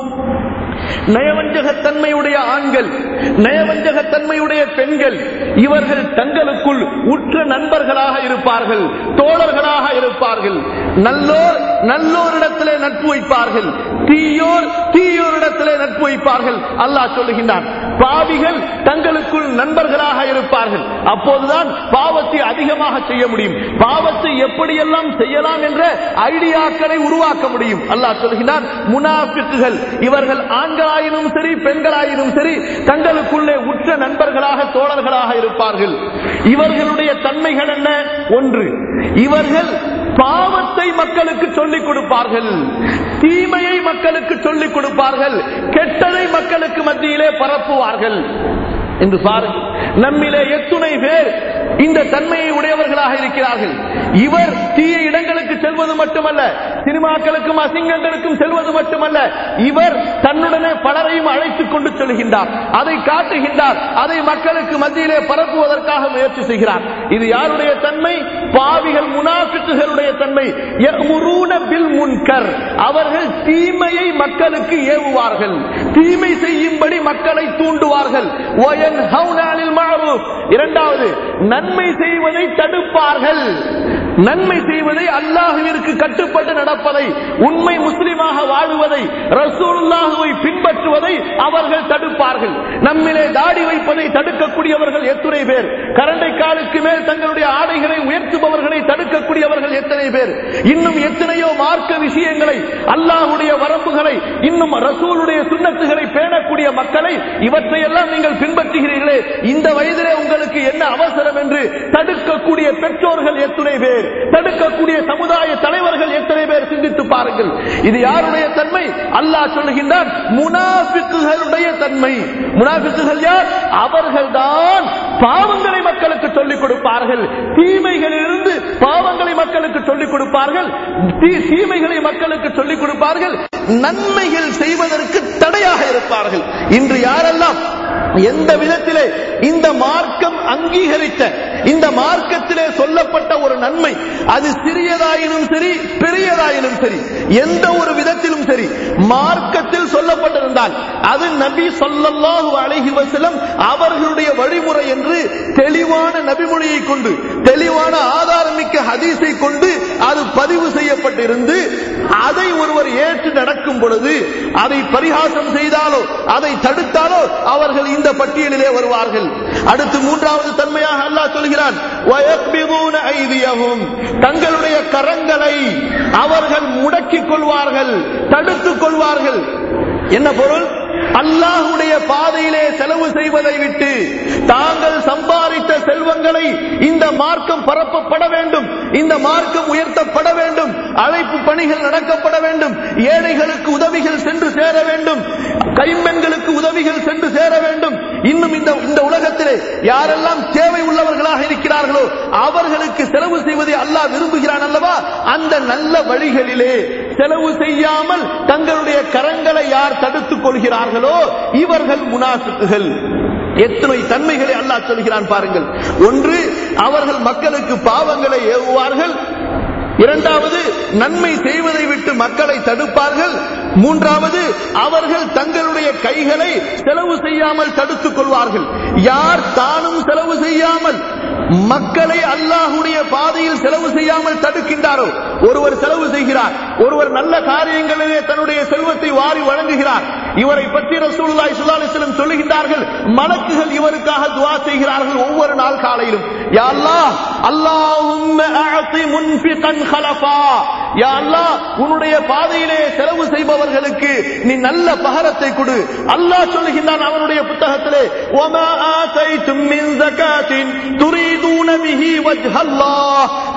நயவஞ்சகத்தன்மையுடைய ஆண்கள் நயவஞ்சகத்தன்மையுடைய பெண்கள் இவர்கள் தங்களுக்குள் உற்ற நண்பர்களாக இருப்பார்கள் தோழர்களாக இருப்பார்கள் நல்லோர் நல்லோரிடத்திலே நட்பு வைப்பார்கள் தீயோர் தீயோரிடத்திலே நட்பு வைப்பார்கள் அல்லாஹ் சொல்லுகின்றான் பாவிகள் தங்களுக்குள் நண்பர்களாக இருப்பார்கள் அப்போதுதான் பாவத்தை அதிகமாக செய்ய முடியும் பாவத்தை எப்படியெல்லாம் செய்யலாம் என்ற ஐடியாக்களை உருவாக்க முடியும் அல்லாஹ் சொல்கிறான் முனாஃபிக்குகள் இவர்கள் ஆண்களாயினும் சரி பெண்களாயினும் சரி தங்களுக்குள்ளே உற்ற நண்பர்களாக தோழர்களாக இருப்பார்கள் இவர்களுடைய தன்மைகள் என்ன ஒன்று இவர்கள் பாவத்தை மக்களுக்கு சொல்லிக் கொடுப்பார்கள் தீமையை மக்களுக்கு சொல்லிக் கொடுப்பார்கள் கெட்டதை மக்களுக்கு மத்தியிலே பரப்புவார்கள் என்று பாருங்கள் நம்மிலே எத்துணை பேர் இந்த தன்மையை உடையவர்களாக இருக்கிறார்கள் இவர் தீய இடங்களுக்கு செல்வது மட்டுமல்ல சினிமாக்களுக்கும் அசிங்கங்களுக்கும் செல்வது மட்டுமல்ல இவர் தன்னுடனே பலரையும் அழைத்துக் கொண்டு செல்கின்றார் அதை காட்டுகின்றார் அதை மக்களுக்கு மத்தியிலே பரப்புவதற்காக முயற்சி செய்கிறார் இது யாருடைய தன்மை பாவிகள் முனாஃபிக்குகளுடைய தன்மை யஅ்முரூன பில் முன்கர் அவர்கள் தீமையை மக்களுக்கு ஏவுவார்கள் தீமை செய்யும்படி மக்களை தூண்டுவார்கள் வயன்ஹவுன அனில் மஅரூஃப் இரண்டாவது நன்மை செய்வதை தடுப்பார்கள் நன்மை செய்வதை அல்லாஹுவிற்கு கட்டுப்பட்டு நடப்பதை உண்மை முஸ்லிமாக வாழுவதை ரசூலுல்லாஹுவை பின்பற்றுவதை அவர்கள் தடுப்பார்கள் நம்மிலே தாடி வைப்பதை தடுக்கக்கூடியவர்கள் எத்தனை பேர் கரண்டை காலுக்கு மேல் தங்களுடைய ஆடைகளை உயர்த்துபவர்களை தடுக்கக்கூடியவர்கள் எத்தனை பேர் இன்னும் எத்தனையோ மார்க்க விஷயங்களை அல்லாஹுடைய வரம்புகளை இன்னும் ரசூலுடைய சுண்ணத்துகளை பேணக்கூடிய மக்களை இவற்றையெல்லாம் நீங்கள் பின்பற்றுகிறீர்களே இந்த வயதிலே உங்களுக்கு என்ன அவசரம் என்று தடுக்கக்கூடிய பெற்றோர்கள் எத்தனை பேர் தடுக்கக்கூடிய சமுதாய தலைவர்கள் எத்தனை பேர் சிந்தித்து பாருங்கள் இது யாருடைய தன்மை அல்லாஹ் சொல்லுகின்றான் முனாபிக்குகளுடைய தன்மை முனாபிக்குகள் யார் அவர்கள்தான் பாவங்களை மக்களுக்கு சொல்லிக் கொடுப்பார்கள் தீமைகளிலிருந்து பாவங்களை மக்களுக்கு சொல்லிக் கொடுப்பார்கள் தீ- தீமைகளை மக்களுக்கு சொல்லிக் கொடுப்பார்கள் நன்மைகள் செய்வதற்கு தடையாக இருப்பார்கள் இன்று யாரெல்லாம் எந்த விதத்திலே இந்த மார்க்கம் அங்கீகரித்த இந்த மார்க்கத்திலே சொல்லப்பட்ட ஒரு நன்மை அது சிறியதாயினும் சரி பெரியதாயினும் சரி எந்த ஒரு விதத்திலும் சரி மார்க்கத்தில் சொல்லப்பட்டிருந்தால் அது நபி சொல்லல்லாஹு அலைஹி வஸல்லம் அவர்களுடைய வழிமுறை என்று தெளிவான நபிமொழியை கொண்டு தெளிவான ஆதாரமிக்க ஹதீஸை கொண்டு அது பதிவு செய்யப்பட்டிருந்து அதை ஒருவர் ஏற்று நடக்கும் பொழுது அதை பரிகாசம் செய்தாலோ அதை தடுத்தாலோ அவர்கள் இந்த பட்டியலிலே வருவார்கள் அடுத்து மூன்றாவது தன்மையாக அல்லாஹ் சொல்கிறான் "வயக்பிதூன ஐதியஹும்." தங்களுடைய கரங்களை அவர்கள் முடக்கிக் கொள்வார்கள் தடுத்துக் கொள்வார்கள் என்ன பொருள் அல்லாஹுடைய பாதையிலே செலவு செய்வதை விட்டு தாங்கள் சம்பாதித்த செல்வங்களை இந்த மார்க்கம் பரப்பப்பட வேண்டும் இந்த மார்க்கம் உயர்த்தப்பட வேண்டும் அழைப்பு பணிகள் நடக்கப்பட வேண்டும் ஏழைகளுக்கு உதவிகள் சென்று சேர வேண்டும் கைம்பெண்களுக்கு உதவிகள் சென்று சேர வேண்டும் இன்னும் இந்த இந்த உலகத்திலே யாரெல்லாம் தேவை உள்ளவர்களாக இருக்கிறார்களோ அவர்களுக்கு செலவு செய்வதை அல்லாஹ் விரும்புகிறான் அல்லவா அந்த நல்ல வழிகளிலே செலவு செய்யாமல் தங்களுடைய கரங்களை யார் தடுத்துக் கொள்கிறார்களோ இவர்கள் முனாஃபிக்குகள் எத்தனை தன்மைகளை அல்லாஹ் சொல்கிறான் பாருங்கள் ஒன்று அவர்கள் மக்களுக்கு பாவங்களை ஏவுவார்கள் இரண்டாவது நன்மை செய்வதை விட்டு மக்களை தடுப்பார்கள் மூன்றாவது அவர்கள் தங்களுடைய கைகளை செலவு செய்யாமல் தடுத்துக் கொள்வார்கள் யார் தானும் செலவு செய்யாமல் மக்களை அல்லாஹுடைய பாதையில் செலவு செய்யாமல் தடுக்கின்றாரோ ஒருவர் செலவு செய்கிறார் ஒருவர் நல்ல காரியங்களிலே தன்னுடைய செல்வத்தை வாரி வழங்குகிறார் இவரை பற்றி ரசூலுல்லாஹி ஸல்லல்லாஹு அலைஹி வஸல்லம் சொல்லுகின்றார்கள் மலக்குகள் இவருக்காக துஆ செய்கிறார்கள் ஒவ்வொரு நாள் காலையிலும் யா அல்லாஹ் அல்லாஹும்ம அஅதி முன்ஃபிகன் ஹலஃபா யா அல்லாஹ் உன்னுடைய பாதையிலே செலவு செய்பவர்களுக்கு நீ நல்ல பகரத்தை கொடு அல்லாஹ் சொல்லுகின்றான் அவனுடைய புத்தகத்திலே وما آتيتم من زكاة تريدون به وجه الله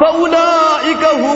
فأولئك هم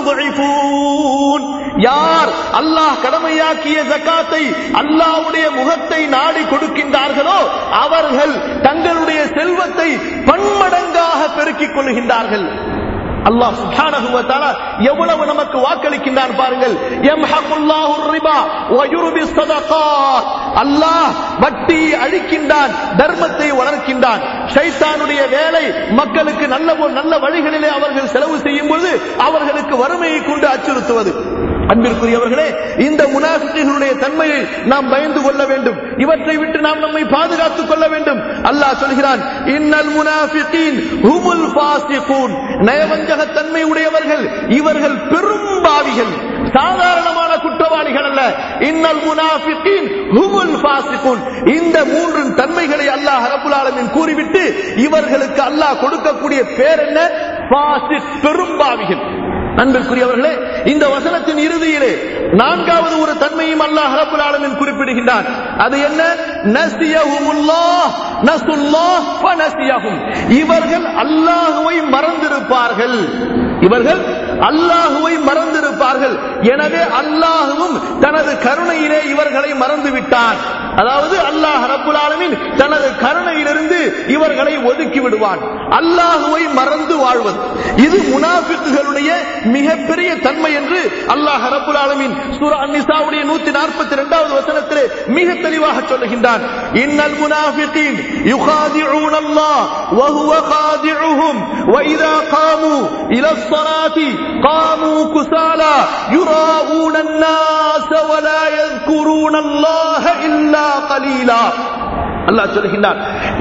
المضعفون யார் அல்லாஹ் கடமையாக்கிய ஜக்காத்தை அல்லாஹ்வுடைய முகத்தை நாடி கொடுக்கின்றார்களோ அவர்கள் தங்களுடைய செல்வத்தை பன்மடங்காக பெருக்கிக் கொள்கின்றார்கள் அல்லாஹ் சுப்ஹானஹு வ தஆலா எவ்வளவு நமக்கு வாக்களிக்கின்றான் பாருங்கள் யம்ஹகுல்லாஹு ரிபா வ யுர்பி ஸதகாத் அல்லாஹ் வட்டியை அழிக்கின்றான் தர்மத்தை வளர்க்கின்றான் ஷைத்தானுடைய வேலை மக்களுக்கு நல்ல நல்ல வழிகளிலே அவர்கள் செலவு செய்யும் பொழுது அவர்களுக்கு வறுமையை கொண்டு அச்சுறுத்துவது அன்பிற்குரியவர்களே இந்த முனாஃபிக்குகளுடைய தன்மையை நாம் பயந்து கொள்ள வேண்டும் இவற்றை விட்டு நாம் நம்மை பாதுகாத்துக் கொள்ள வேண்டும் அல்லாஹ் சொல்கிறான் இன்னல் முனாஃபிகீன் ஹுமுல் ஃபாசிகூன் நயவஞ்சக தன்மை உடையவர்கள் இவர்கள் பெரும் பாவிகள் சாதாரணமான குற்றவாளிகள் அல்ல இன்னல் முனாஃபிகீன் ஹுமுல் ஃபாசிகூன் இந்த மூன்று தன்மைகளை அல்லாஹ் ரப்பல் ஆலமீன் கூறிவிட்டு இவர்களுக்கு அல்லாஹ் கொடுக்கக்கூடிய பேர் என்ன ஃபாசிக் பெரும் பாவிகள் அன்பிற்குரியவர்களே இந்த வசனத்தின் இறுதியிலே நான்காவது ஒரு தன்மையும் அல்லாஹ் ரப்பல் ஆலமீன் குறிப்பிடுகின்றான் அது என்ன நசியஹுமுல்லாஹ் நசுல்லாஹ் ஃபனசியஹும் இவர்கள் அல்லாஹ்வை மறந்திருப்பார்கள் இவர்கள் அல்லாஹுவை மறந்திருப்பார்கள் எனவே அல்லாஹுவும் தனது கருணையிலே இவர்களை மறந்து விட்டான் அதாவது அல்லாஹ் ரப்புல் ஆலமீன் தனது கருணையிலிருந்து இவர்களை ஒதுக்கி விடுவான் அல்லாஹுவை மறந்து வாழ்வது இது முனாஃபிக்குகளுடைய மிகப்பெரிய தன்மை என்று அல்லாஹ் ரப்புல் ஆலமீன் சூரா அன்-நிசாவுடைய 142வது வசனத்திலே மிக தெளிவாக சொல்லுகின்றான் இன்னல் முனாஃபிகீன் யுகாதிஊன அல்லாஹ் வ ஹுவ காதிஉஹும் வ இதா காமு இலா الصلاة قاموا كسالى يراءون الناس ولا يذكرون الله إلا قليلا அல்லாஹ் சொல்லுகின்றார்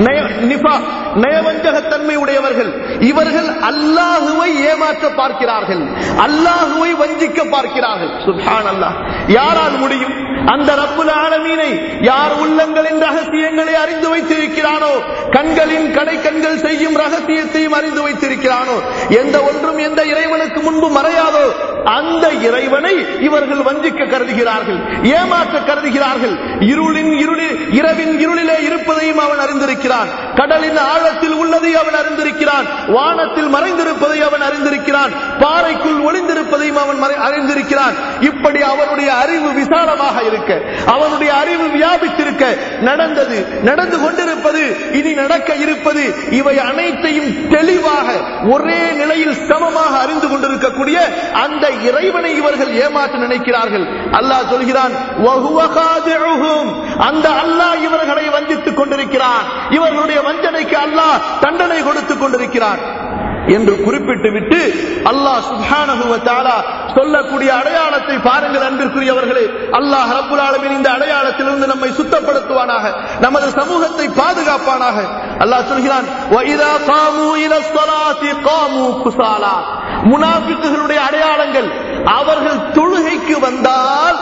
நயவஞ்சகத்தன்மை உடையவர்கள் இவர்கள் அல்லாஹுவை ஏமாற்ற பார்க்கிறார்கள் அல்லாஹுவை வஞ்சிக்க பார்க்கிறார்கள் சுல்ஹான் அல்லாஹ் யாரால் முடியும் அந்த ரப்புல் ஆலமீனை யார் உள்ளங்களின் ரகசியங்களை அறிந்து வைத்திருக்கிறானோ கண்களின் கடை கண்கள் செய்யும் ரகசியத்தையும் அறிந்து வைத்திருக்கிறானோ எந்த ஒன்றும் எந்த இறைவனுக்கு முன்பு மறையாதோ அந்த இறைவனை இவர்கள் வஞ்சிக்க கருதுகிறார்கள் ஏமாற்ற கருதுகிறார்கள் இருளின் இருளில் இரவின் இருளிலே இருப்பதையும் அவன் அறிந்திருக்கிறான் கடலின் ஆழத்தில் உள்ளதை அவன் அறிந்திருக்கிறான் வானத்தில் மறைந்திருப்பதை அவன் அறிந்திருக்கிறான் பாறைக்குள் ஒளிந்திருப்பதையும் அவன் மறை- அறிந்திருக்கிறான் இப்படி அவனுடைய அறிவு விசாலமாக இருக்க அவனுடைய அறிவு வியாபித்திருக்க நடந்தது நடந்து கொண்டிருப்பது இனி நடக்க இருப்பது இவை அனைத்தையும் தெளிவாக ஒரே நிலையில் சமமாக அறிந்து கொண்டிருக்கக்கூடிய அந்த இறைவனை இவர்கள் ஏமாற்ற நினைக்கிறார்கள் அல்லாஹ் சொல்கிறான் "வஹுவ காதிஉஹும்." அந்த அல்லாஹ் இவர்களை வஞ்சித்துக் கொண்டிருக்கிறான் இவர்களுடைய வஞ்சனைக்கு அல்லாஹ் தண்டனை கொடுத்துக் கொண்டிருக்கிறான் என்று குறிப்பிட்டு விட்டு அல்லாஹ் சுப்ஹானஹு வ தஆலா சொல்லக்கூடிய அடையாளத்தை பாருங்கள் அன்பிற்குரியவர்களே அல்லாஹ் ரப்புல் ஆலமீன் இந்த அடையாளத்திலிருந்து நம்மை சுத்தப்படுத்துவானாக நமது சமூகத்தை பாதுகாப்பானாக அல்லாஹ் சொல்கிறான் "வ இதா காமு இல ஸலாத்தி காமு குஸாலா." முனாஃபிக்குகளுடைய அடையாளங்கள் அவர்கள் தொழுகைக்கு வந்தால்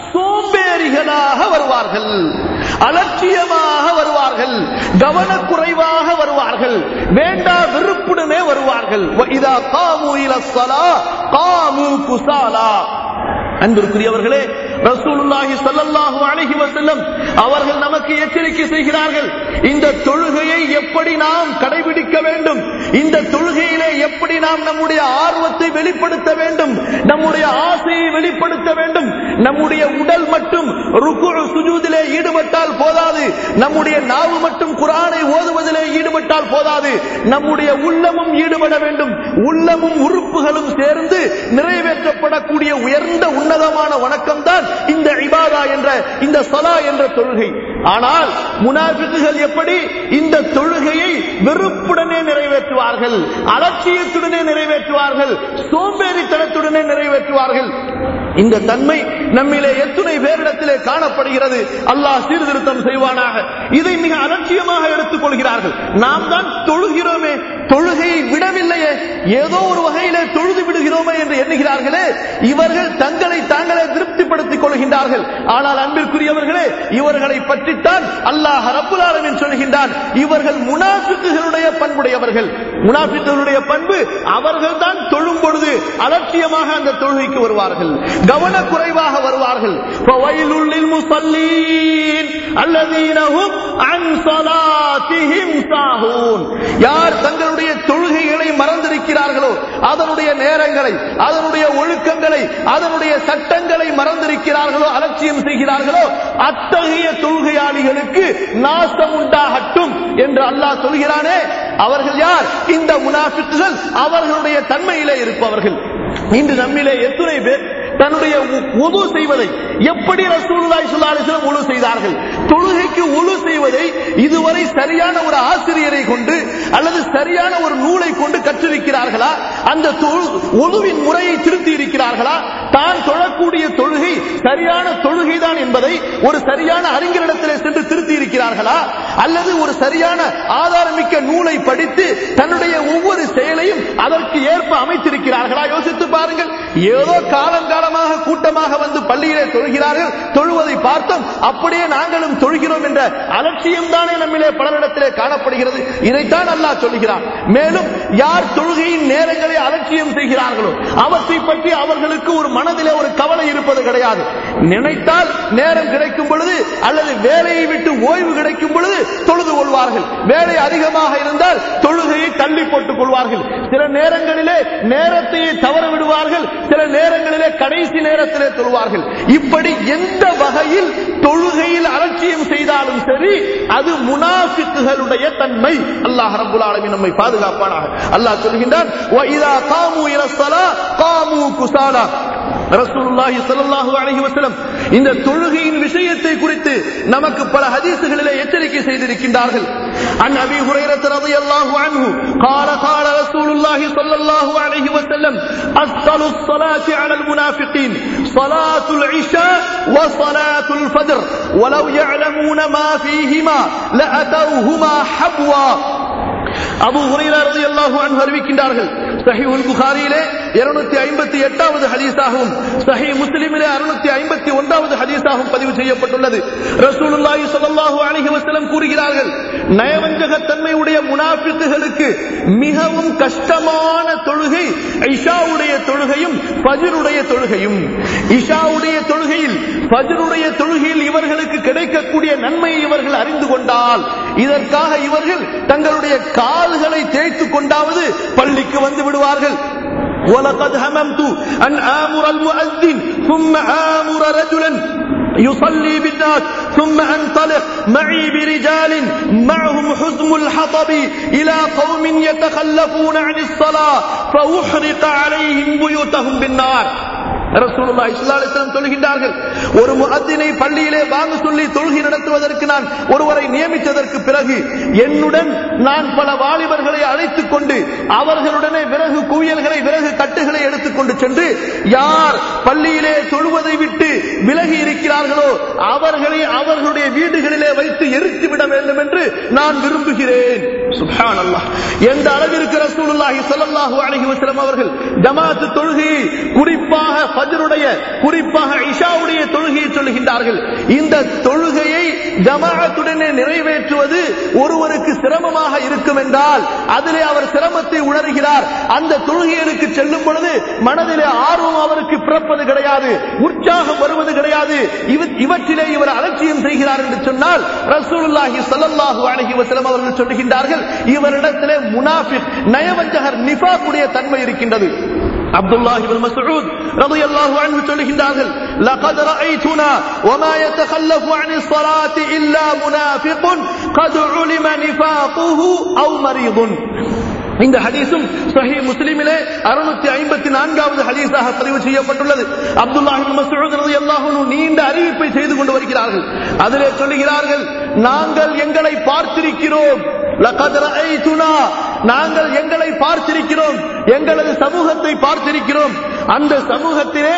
சோம்பேறிகளாக வருவார்கள் அலட்சியமாக வருவார்கள் கவனக்குறைவாக வருவார்கள் வேண்டா வெறுப்புடனே வருவார்கள் "வ இதா காமு இல ஸலா காமு குஸாலா." அன்பிற்குரியவர்களே ரசூலுல்லாஹி ஸல்லல்லாஹு அலைஹி வஸல்லம் அவர்கள் நமக்கு எச்சரிக்கை செய்கிறார்கள் இந்த தொழுகையை எப்படி நாம் கடைபிடிக்க வேண்டும் இந்த தொழுகையிலே எப்படி நாம் நம்முடைய ஆர்வத்தை வெளிப்படுத்த வேண்டும் நம்முடைய ஆசையை வெளிப்படுத்த வேண்டும் நம்முடைய உடல் மட்டும் ருக்கு சுஜூதிலே ஈடுபட்டால் போதாது நம்முடைய நாவு மட்டும் குரானை ஓதுவதிலே ஈடுபட்டால் போதாது நம்முடைய உள்ளமும் ஈடுபட வேண்டும் உள்ளமும் உறுப்புகளும் சேர்ந்து நிறைவேற்றப்படக்கூடிய உயர்ந்த உன்னதமான வணக்கம் தான் இந்த இபாதா என்ற இந்த சலா என்ற தொழுகை ஆனால் முனாஃபிக்குகள் எப்படி இந்த தொழுகையை வெறுப்புடனே நிறைவேற்றுவார்கள் அலட்சியத்துடனே நிறைவேற்றுவார்கள் சோம்பேறித்தனத்துடனே நிறைவேற்றுவார்கள் இந்த தன்மை நம்மிலே எத்தனை பேரிடத்திலே காணப்படுகிறது அல்லாஹ் சீர்திருத்தம் செய்வானாக இதை மிக அலட்சியமாக எடுத்துக் கொள்கிறார்கள் நாம் தான் தொழுகிறோமே தொழுகையை விடவில்லையே ஏதோ ஒரு வகையிலே தொழுது விடுகிறோமே என்று எண்ணுகிறார்களே இவர்கள் தங்களை தாங்களே திருப்திப்படுத்திக் கொள்கின்றார்கள் ஆனால் அன்பிற்குரியவர்களே இவர்களை பற்றித்தான் அல்லாஹ் ரப்புல் ஆலமீன் சொல்கின்றான் இவர்கள் முனாஃபிக்குகளுடைய பண்புடையவர்கள் முனாஃபிக்குகளுடைய பண்பு அவர்கள் தான் தொழும் பொழுது அலட்சியமாக அந்த தொழுகைக்கு வருவார்கள் கவனக்குறைவாக வருவார்கள் فَوَيْلٌ لِلْمُصَلِّينَ الَّذِينَ هُمْ عَنْ صَلَاتِهِمْ سَاهُونَ யார் தங்களுடைய தொழுகைகளை மறந்திருக்கிறார்களோ அதனுடைய நேரங்களை அதனுடைய ஒழுக்கங்களை அதனுடைய சட்டங்களை மறந்திருக்கிறார்களோ அலட்சியம் செய்கிறார்களோ அத்தகைய தொழுகையாளிகளுக்கு நாசம் உண்டாகட்டும் என்று அல்லாஹ் சொல்கிறானே அவர்கள் யார் இந்த முனாஃபிக்குகள் அவர்களுடைய தன்மையிலே இருப்பவர்கள் இன்று நம்மிலே எத்தனை பேர் தன்னுடைய உது செய்வதை எப்படி ரசூலுல்லாஹி ஸல்லல்லாஹு அலைஹி வஸல்லம் உழு செய்தார்கள் தொழுகைக்கு உழு செய்வதை இதுவரை சரியான ஒரு ஆசிரியரை கொண்டு அல்லது சரியான ஒரு நூலை கொண்டு கற்றிருக்கிறார்களா அந்த உழுவின் முறையை திருத்தி இருக்கிறார்களா தான் தொழக்கூடிய தொழுகை சரியான தொழுகைதான் என்பதை ஒரு சரியான அறிஞரிடத்திலே சென்று திருத்தி இருக்கிறார்களா அல்லது ஒரு சரியான ஆதாரமிக்க நூலை படித்து தன்னுடைய ஒவ்வொரு செயலையும் அதற்கு ஏற்ப அமைத்திருக்கிறார்களா யோசித்து பாருங்கள் ஏதோ காலங்காலமாக கூட்டமாக வந்து பள்ளியிலே தொழுகிறார்கள் தொழுவதை பார்த்தோம் அப்படியே நாங்களும் தொழுகிறோம் என்ற அலட்சியம் தானே நம்மிலே பலரிடத்திலே காணப்படுகிறது இதைத்தான் அல்லாஹ் சொல்கிறான் மேலும் யார் தொழுகையின் நேரங்களை அலட்சியம் செய்கிறார்களோ அவற்றை பற்றி அவர்களுக்கு ஒரு மனதிலே ஒரு கவலை இருப்பது கிடையாது நினைத்தால் நேரம் கிடைக்கும் பொழுது அல்லது வேலையை விட்டு ஓய்வு கிடைக்கும் பொழுது தொழுது கொள்வார்கள் வேலை அதிகமாக இருந்தால் தொழுகையை தள்ளி போட்டுக் கொள்வார்கள் சில நேரங்களிலே நேரத்தையே தவற விடுவார்கள் சில நேரங்களிலே கடைசி நேரத்திலே தொழுவார்கள் இப்படி எந்த வகையில் தொழுகையில் அலட்சியம் செய்தாலும் சரி அது முனாஃபிக்குகளுடைய தன்மை அல்லாஹ் ரப்புல் ஆலமீன் நம்மை பாதுகாப்பானாக அல்லாஹ் சொல்கின்றான் وَإِذَا قَامُوا إِلَى الصَّلَاةِ قَامُوا كُسَالَى ரசூலுல்லாஹி ஸல்லல்லாஹு அலைஹி வஸல்லம் இந்த தொழுகையின் விஷயத்தை குறித்து நமக்கு பல ஹதீஸுகளிலே எச்சரிக்கை செய்திருக்கின்றார்கள் عن ابي هريره رضي الله عنه قال قال رسول الله صلى الله عليه وسلم افضل الصلاه على المنافقين صلاه العشاء وصلاه الفجر ولو يعلمون ما فيهما لاتوهما حبوا அபு ஹுரைரா ரலியல்லாஹு அன்ஹு அறிவிக்கின்றார்கள் சஹீஹுல் புகாரியிலே 258வது ஹதீஸாகவும் சஹீஹ் முஸ்லிமிலே 651வது ஹதீஸாகவும் பதிவு செய்யப்பட்டுள்ளது ரசூலுல்லாஹி ஸல்லல்லாஹு அலைஹி வஸல்லம் கூறுகிறார்கள் நயவஞ்சகத்தன்மை உடைய முனாஃபிக்குகளுக்கு மிகவும் கஷ்டமான தொழுகை இஷாவுடைய தொழுகையும் ஃபஜ்ருடைய தொழுகையும் இஷாவுடைய தொழுகையில் ஃபஜ்ருடைய தொழுகையில் இவர்களுக்கு கிடைக்கக்கூடிய நன்மையை இவர்கள் அறிந்து கொண்டால் இதற்காக இவர்கள் தங்களுடைய கால்களை தேய்த்து கொண்டாவது பள்ளிக்கு வந்து விடுவார்கள் ولقد هممت أن آمر المؤذن ثم آمر رجلا يصلي بالناس ثم انطلق معي برجال معهم حزم الحطب الى قوم يتخلفون عن الصلاه فاحرق عليهم بيوتهم بالنار ரசூலுல்லாஹி ஸல்லல்லாஹு அலைஹி வஸல்லம் சொல்கின்றார்கள் ஒரு முஅத்தினை பள்ளியிலே வாங்க சொல்லி தொழுகை நடத்துவதற்கு நான் ஒருவரை நியமித்ததற்கு பிறகு என்னுடன் நான் பல வாலிபர்களை அழைத்துக் கொண்டு அவர்களுடனே விறகு குவியல்களை விறகு கட்டுகளை எடுத்துக்கொண்டு சென்று யார் பள்ளியிலே தொழுவதை விட்டு விலகி இருக்கிறார்களோ அவர்களை அவர்களுடைய வீடுகளிலே வைத்து எரித்து விட வேண்டும் என்று நான் விரும்புகிறேன் சுப்ஹானல்லாஹ் எந்த அளவிற்கு ரசூலுல்லாஹி ஸல்லல்லாஹு அலைஹி வஸல்லம் அவர்கள் ஜமாத் தொழுகையை குறிப்பாக ஃபஜ்ருடைய குறிப்பாக இஷாவுடைய தொழுகையை சொல்லுகின்றார்கள் இந்த தொழுகையை ஜமாஅத்துடனே நிறைவேற்றுவது ஒருவருக்கு சிரமமாக இருக்கும் என்றால் அதிலே அவர் சிரமத்தை உணர்கிறார் அந்த தொழுகைகளுக்கு செல்லும் பொழுது மனதிலே ஆர்வம் அவருக்கு பிறப்பது கிடையாது உற்சாகம் வருவது கிடையாது இவ- இவற்றிலே இவர் அலட்சியம் செய்கிறார் என்று சொன்னால் ரசூலுல்லாஹி ஸல்லல்லாஹு அலைஹி வஸல்லம் அவர்கள் சொல்லுகின்றார்கள் இவரிடத்திலே முனாஃபிக் நயவஞ்சகர் நிஃபாக்குடைய தன்மை இருக்கின்றது அப்துல்லாஹி இப்னு மஸ்ஊத் ரலியல்லாஹு அன்ஹு சொல்லுகின்றார்கள் لقد رأيتنا وما يتخلف عن الصلاة إلا منافق قد علم نفاقه أو مريض இந்த ஹதீஸும் சஹி முஸ்லிமிலே அறுநூத்தி ஐம்பத்தி நான்காவது ஹதீஸாக பதிவு செய்யப்பட்டுள்ளது அப்துல்லாஹி இப்னு மஸ்ஊத் ரலியல்லாஹு அன்ஹு நீண்ட அறிவிப்பை செய்து கொண்டு வருகிறார்கள் அதிலே சொல்லுகிறார்கள் நாங்கள் எங்களை பார்த்திருக்கிறோம் லகத் ரஅய்துனா நாங்கள் எங்களை பார்த்திருக்கிறோம் எங்களது சமூகத்தை பார்த்திருக்கிறோம் அந்த சமூகத்திலே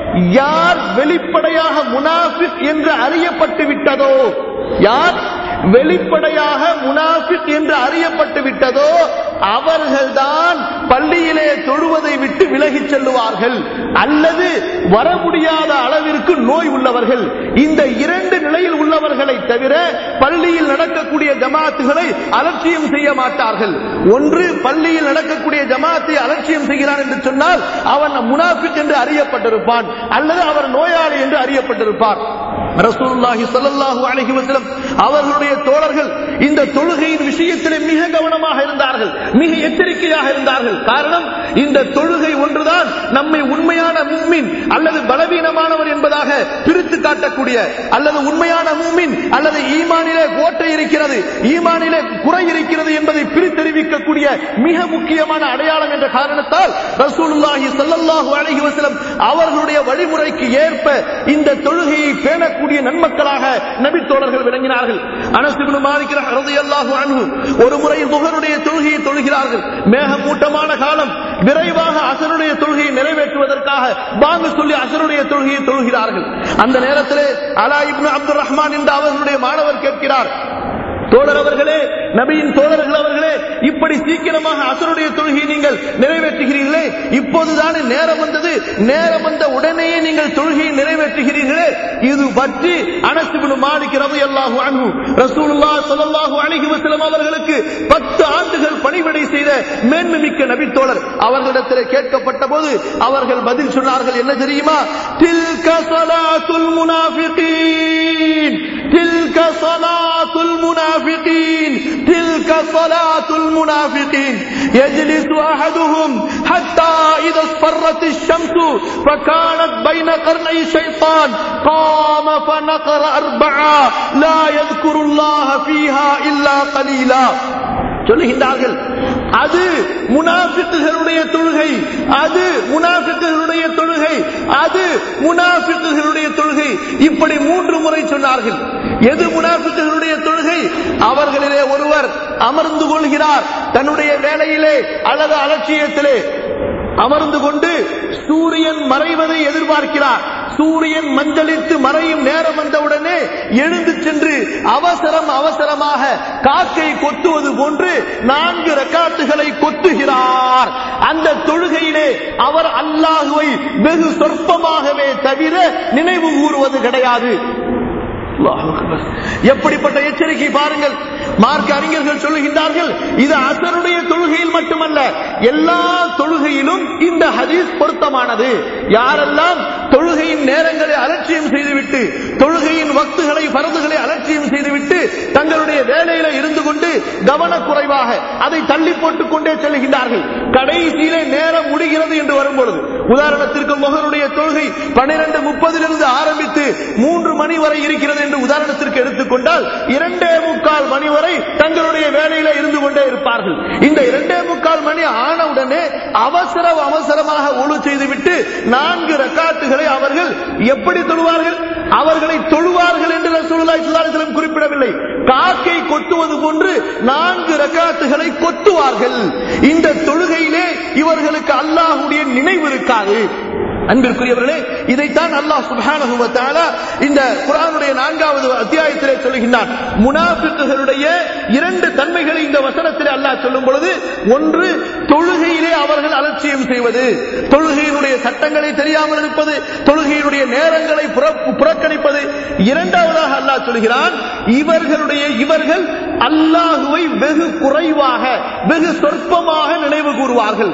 யார் வெளிப்படையாக முனாஃபிக் என்று அறியப்பட்டு விட்டதோ யார் வெளிப்படையாக முனாஃபிக் என்று அறியப்பட்டு விட்டதோ அவர்கள்தான் பள்ளியிலே தொழுவதை விட்டு விலகிச் செல்லுவார்கள் அல்லது வர முடியாத அளவிற்கு நோய் உள்ளவர்கள் இந்த இரண்டு நிலையில் உள்ளவர்களை தவிர பள்ளியில் நடக்கக்கூடிய ஜமாத்துகளை அலட்சியம் செய்ய மாட்டார்கள் ஒன்று பள்ளியில் நடக்கக்கூடிய ஜமாத்தை அலட்சியம் செய்கிறான் என்று சொன்னால் அவன் முனாஃபிக் என்று அறியப்பட்டிருப்பான் அல்லது அவர் நோயாளி என்று அறியப்பட்டிருப்பார் ரசூலுல்லாஹி ஸல்லல்லாஹு அலைஹி வஸல்லம் அவர்களுடைய தோழர்கள் இந்த தொழுகையின் விஷயத்திலே மிக கவனமாக இருந்தார்கள் மிக எச்சரிக்கையாக இருந்தார்கள் காரணம் இந்த தொழுகை ஒன்றுதான் நம்மை உண்மையான மும்மின் அல்லது பலவீனமானவர் என்பதாக பிரித்து காட்டக்கூடிய அல்லது உண்மையான மும்மின் அல்லது ஈமானிலே கோட்டை இருக்கிறது ஈமானிலே குறை இருக்கிறது என்பதை பிரித்தறிவிக்கக்கூடிய மிக முக்கியமான அடையாளம் என்ற காரணத்தால் ரசூலுல்லாஹி ஸல்லல்லாஹு அலைஹி வஸல்லம் அவர்களுடைய வழிமுறைக்கு ஏற்ப இந்த தொழுகையை பேணக்கூடிய நன்மக்களாக நபி தோழர்கள் விளங்கினார்கள் அனஸ் இப்னு மாலிக் ரலியல்லாஹு அன்ஹு ஒரு முறை துஹருடைய தொழுகையை தொழுகிறார்கள் மேகமூட்டமான காலம் விரைவாக அசருடைய தொழுகையை நிறைவேற்றுவதற்காக பாங்கு சொல்லி அசருடைய தொழுகையை தொழுகிறார்கள் அந்த நேரத்திலே அலா இப்னு அப்துல் ரஹ்மான் என்ற அவர்களுடைய மாணவர் கேட்கிறார் தோழர் அவர்களே நபியின் தோழர்கள் அவர்களே இப்படி சீக்கிரமாக அசருடைய தொழுகையை நீங்கள் நிறைவேற்றுகிறீர்களே இப்போதுதானே நேரம் வந்தது நேரம் வந்த உடனேயே நீங்கள் தொழுகையை நிறைவேற்றுகிறீர்களே இது பற்றி அனசுபின் மாலிக் ரவி அல்லாஹு அன்ஹு ரசூலுல்லா ஸல்லல்லாஹு அலைஹி வஸல்லம் அவர்களுக்கு பத்து ஆண்டுகள் பணிவிடை செய்த மேன்மைமிக்க நபி தோழர் அவர்களிடத்தில் கேட்கப்பட்ட போது அவர்கள் பதில் சொன்னார்கள் என்ன தெரியுமா தில்க ஸலாத்துல் முனாஃபிகீன் தில்க ஸலாத்துல் முனாஃபிகீன் تلك صلاة المنافقين يجلس أحدهم حتى إذا اصفرت الشمس فكانت بين قرني الشيطان قام فنقر أربعة لا يذكر الله فيها إلا قليلا சொல்லுகின்றார்கள் அது முனாஃபிக்குகளுடைய தொழுகை அது முனாஃபிக்குகளுடைய தொழுகை அது முனாஃபிக்குகளுடைய தொழுகை இப்படி மூன்று முறை சொன்னார்கள் எது முனாஃபிக்குகளுடைய தொழுகை அவர்களிலே ஒருவர் அமர்ந்து கொள்கிறார் தன்னுடைய வேலையிலே அல்லது அலட்சியத்திலே அமர்ந்து கொண்டு சூரியன் மறைவதை எதிர்பார்க்கிறார் சூரியன் மஞ்சளித்து மறையும் நேரம் வந்தவுடனே எழுந்து சென்று அவசரம் அவசரமாக காக்கை கொத்துவது போன்று நான்கு ரக்காத்துகளை கொத்துகிறார் அந்த தொழுகையிலே அவர் அல்லாஹுவை வெகு சொற்பமாகவே தவிர நினைவு கூறுவது கிடையாது எப்படிப்பட்ட எச்சரிக்கை பாருங்கள் மார்க்க அறிஞர்கள் சொல்லுகின்றார்கள் இது அசருடைய தொழுகையில் மட்டுமல்ல எல்லா தொழுகையிலும் இந்த ஹதீஸ் பொருத்தமானது யாரெல்லாம் தொழுகையின் நேரங்களை அலட்சியம் செய்துவிட்டு தொழுகையின் வக்துகளை பரதுகளை அலட்சியம் செய்துவிட்டு தங்களுடைய வேலையில இருந்து கொண்டு கவனக்குறைவாக அதை தள்ளி போட்டுக் கொண்டே செல்கின்றார்கள் கடைசியிலே நேரம் முடிகிறது என்று வரும்பொழுது உதாரணத்திற்கு முகருடைய தொழுகை பன்னிரண்டு முப்பதிலிருந்து ஆரம்பித்து மூன்று மணி வரை இருக்கிறது என்று உதாரணத்திற்கு எடுத்துக்கொண்டால் இரண்டே முக்கால் மணி வரை தங்களுடைய வேலையில இருந்து கொண்டே இருப்பார்கள் இந்த இரண்டே முக்கால் மணி ஆனவுடனே அவசர அவசரமாக ஒழு செய்துவிட்டு நான்கு ரக்காத்துகளை அவர்கள் எப்படி தொழுவார்கள் அவர்களை தொழுவார்கள் என்று ரசூலுல்லாஹி ஸல்லல்லாஹு அலைஹி வஸல்லம் குறிப்பிடவில்லை காக்கை கொத்துவது போன்று நான்கு ரக்காத்துகளை கொத்துவார்கள் இந்த தொழுகையிலே இவர்களுக்கு அல்லாஹ்வுடைய நினைவு இருக்காது அன்பிற்குரியவர்களே இதைத்தான் அல்லாஹ் சுப்ஹானஹு வ தஆலா இந்த குர்ஆனுடைய நான்காவது அத்தியாயத்திலே சொல்லுகின்றான் முனாஃபிக்குகளுடைய இரண்டு தன்மைகளை இந்த வசனத்திலே அல்லாஹ் சொல்லும் பொழுது ஒன்று தொழுகையிலே அவர்கள் அலட்சியம் செய்வது தொழுகையினுடைய சட்டங்களை தெரியாமல் இருப்பது தொழுகையினுடைய நேரங்களை புறக்கணிப்பது இரண்டாவதாக அல்லாஹ் சொல்கிறான் இவர்களுடைய இவர்கள் அல்லாஹுவை வெகு குறைவாக வெகு சொற்பமாக நினைவு கூறுவார்கள்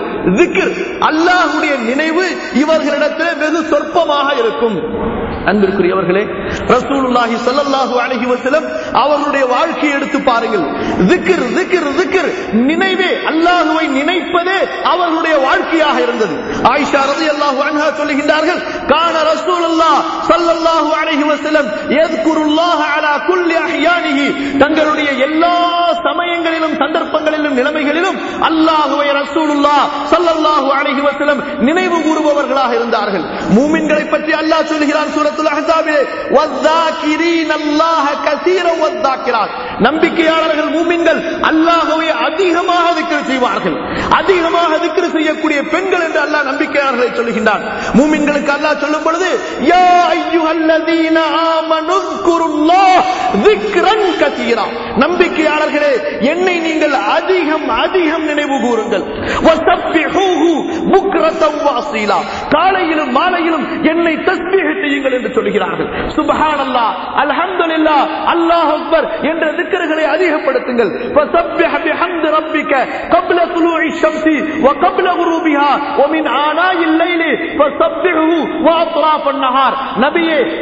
அல்லாஹுடைய நினைவு இவர்களிடத்தில் வெகு சொற்பமாக இருக்கும் அன்பிற்குரியவர்களே ரசூலுல்லாஹி ஸல்லல்லாஹு அலைஹி வஸல்லம் அவர்களுடைய வாழ்க்கையை எடுத்து பாருங்கள் zikr zikr zikr நினைவே அல்லாஹ்வை நினைப்பதே அவர்களுடைய வாழ்க்கையாக இருந்தது ஆயிஷா ரலியல்லாஹு அன்ஹா சொல்லுகின்றார்கள் கான ரசூலுல்லாஹ் ஸல்லல்லாஹு அலைஹி வஸல்லம் யذ்குருல்லாஹ அலா குல்லி அஹ்யானிஹி தங்களுடைய எல்லா சமயங்களிலும் சந்தர்ப்பங்களிலும் நிலைமைகளிலும் அல்லாஹ்வை ரசூலுல்லாஹ் ஸல்லல்லாஹு அலைஹி வஸல்லம் நினைவு கூறுபவர்களாக இருந்தார்கள் மூமின்களை பற்றி அல்லாஹ் சொல்கிறான் சூரத் சூரத்துல் அஹ்ஸாபிலே வஸ்ஸாகிரீன அல்லாஹ கஸீரன் வஸ்ஸாகிராத் நம்பிக்கையாளர்கள் மூமின்கள் அல்லாஹ்வை அதிகமாக திக்ர் செய்வார்கள் அதிகமாக திக்ர் செய்யக்கூடிய பெண்கள் என்று அல்லாஹ் நம்பிக்கையாளர்களை சொல்லுகின்றான் மூமின்களுக்கு அல்லாஹ் சொல்லும் பொழுது யா அய்யுஹல்லதீன ஆமனு ذ்குருல்லாஹ் ذிக்ரன் கஸீரா நம்பிக்கையாளர்களே என்னை நீங்கள் அதிகம் அதிகம் நினைவு கூறுங்கள் வஸப்பிஹூஹு புக்ரத்தன் வாசீலா காலையிலும் மாலையிலும் என்னை தஸ்பீஹ் செய்யுங்கள் என்று சொல்கிறார்கள் சுபஹான் அல்லாஹ் அல்ஹம்துலில்லாஹ் அல்லாஹ் அக்பர் என்ற திக்ருகளை அதிகப்படுத்துங்கள் فسبح بحمد ربك قبل طلوع الشمس وقبل غروبها ومن آناء الليل فسبحه واطراف النهار நபியே அல்லாஹ்வை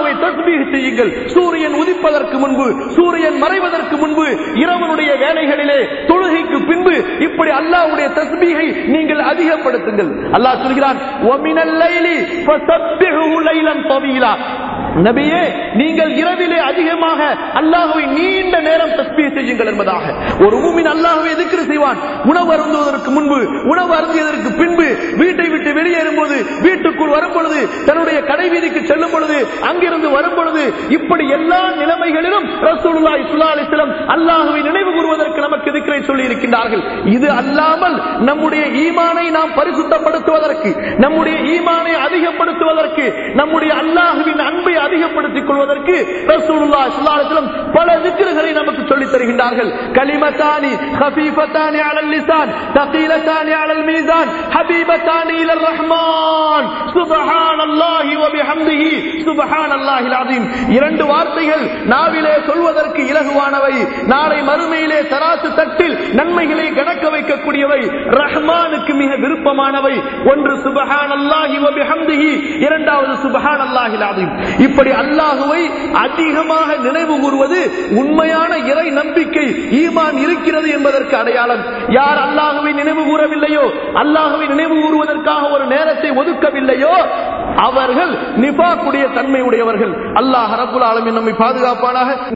அல்லாஹுவை தஸ்பீஹ் செய்யுங்கள் சூரியன் உதிப்பதற்கு முன்பு சூரியன் மறைவதற்கு முன்பு இரவனுடைய வேலைகளிலே தொழுகைக்கு பின்பு இப்படி அல்லாஹ்வுடைய தஸ்பீஹை நீங்கள் அதிகப்படுத்துங்கள் அல்லாஹ் சொல்கிறான் "வமினல் லைலி ஃபஸப்பிஹு லைலன் தவீலா." நபியே நீங்கள் இரவிலே அதிகமாக அல்லாஹுவை நீண்ட நேரம் தஸ்பீஹ் செய்யுங்கள் என்பதாக ஒரு மூமின் அல்லாஹுவை எதிர்க்கிற செய்வான் உணவு அருந்துவதற்கு முன்பு உணவு அருந்தியதற்கு பின்பு வீட்டை விட்டு வெளியேறும் போது வீட்டுக்குள் வரும் பொழுது தன்னுடைய கடை வீதிக்கு செல்லும் பொழுது அங்கிருந்து வரும் பொழுது இப்படி எல்லா நிலைமைகளிலும் ரசூலுல்லாஹி ஸல்லல்லாஹு அலைஹி வஸல்லம் அல்லாஹ்வை நினைவு கூறுவதற்கு நமக்கு திக்ரை சொல்லி இருக்கின்றார்கள் இது அல்லாமல் நம்முடைய ஈமானை நாம் பரிசுத்தப்படுத்துவதற்கு நம்முடைய ஈமானை அதிகப்படுத்துவதற்கு நம்முடைய அல்லாஹுவின் அன்பை அதிகப்படுத்திக் கொள்வதற்கு ரசூலுல்லாஹி ஸல்லல்லாஹு அலைஹி வஸல்லம் பல திக்ருகளை நமக்கு சொல்லித் தருகின்றார்கள் கலிமத்தானி خفيفتان على اللسان ثقيلتان على الميزان حبيبتان الى الرحمن سبحان الله وبحمده سبحان الله العظيم இரண்டு வார்த்தைகள் நாவிலே சொல்வதற்கு இலகுவானவை நாளை மறுமையிலே தராசு தட்டில் நன்மைகளை கணக்க வைக்கக்கூடியவை ரஹ்மானுக்கு மிக விருப்பமானவை ஒன்று சுபஹான் அல்லாஹி வபிஹம்திஹி இரண்டாவது சுபஹான் அல்லாஹில் அலீம் இப்படி அல்லாஹுவை அதிகமாக நினைவு கூறுவது உண்மையான இறை நம்பிக்கை ஈமான் இருக்கிறது என்பதற்கு அடையாளம் யார் அல்லாஹுவை நினைவு கூறவில்லையோ அல்லாஹுவை நினைவு கூறுவதற்காக ஒரு நேரத்தை ஒதுக்கவில்லையோ அவர்கள் நிபாக்குடைய தன்மை உடையவர்கள் அல்லாஹ் ரபுல் ஆலமின் நம்மை பாதுகாப்பானாக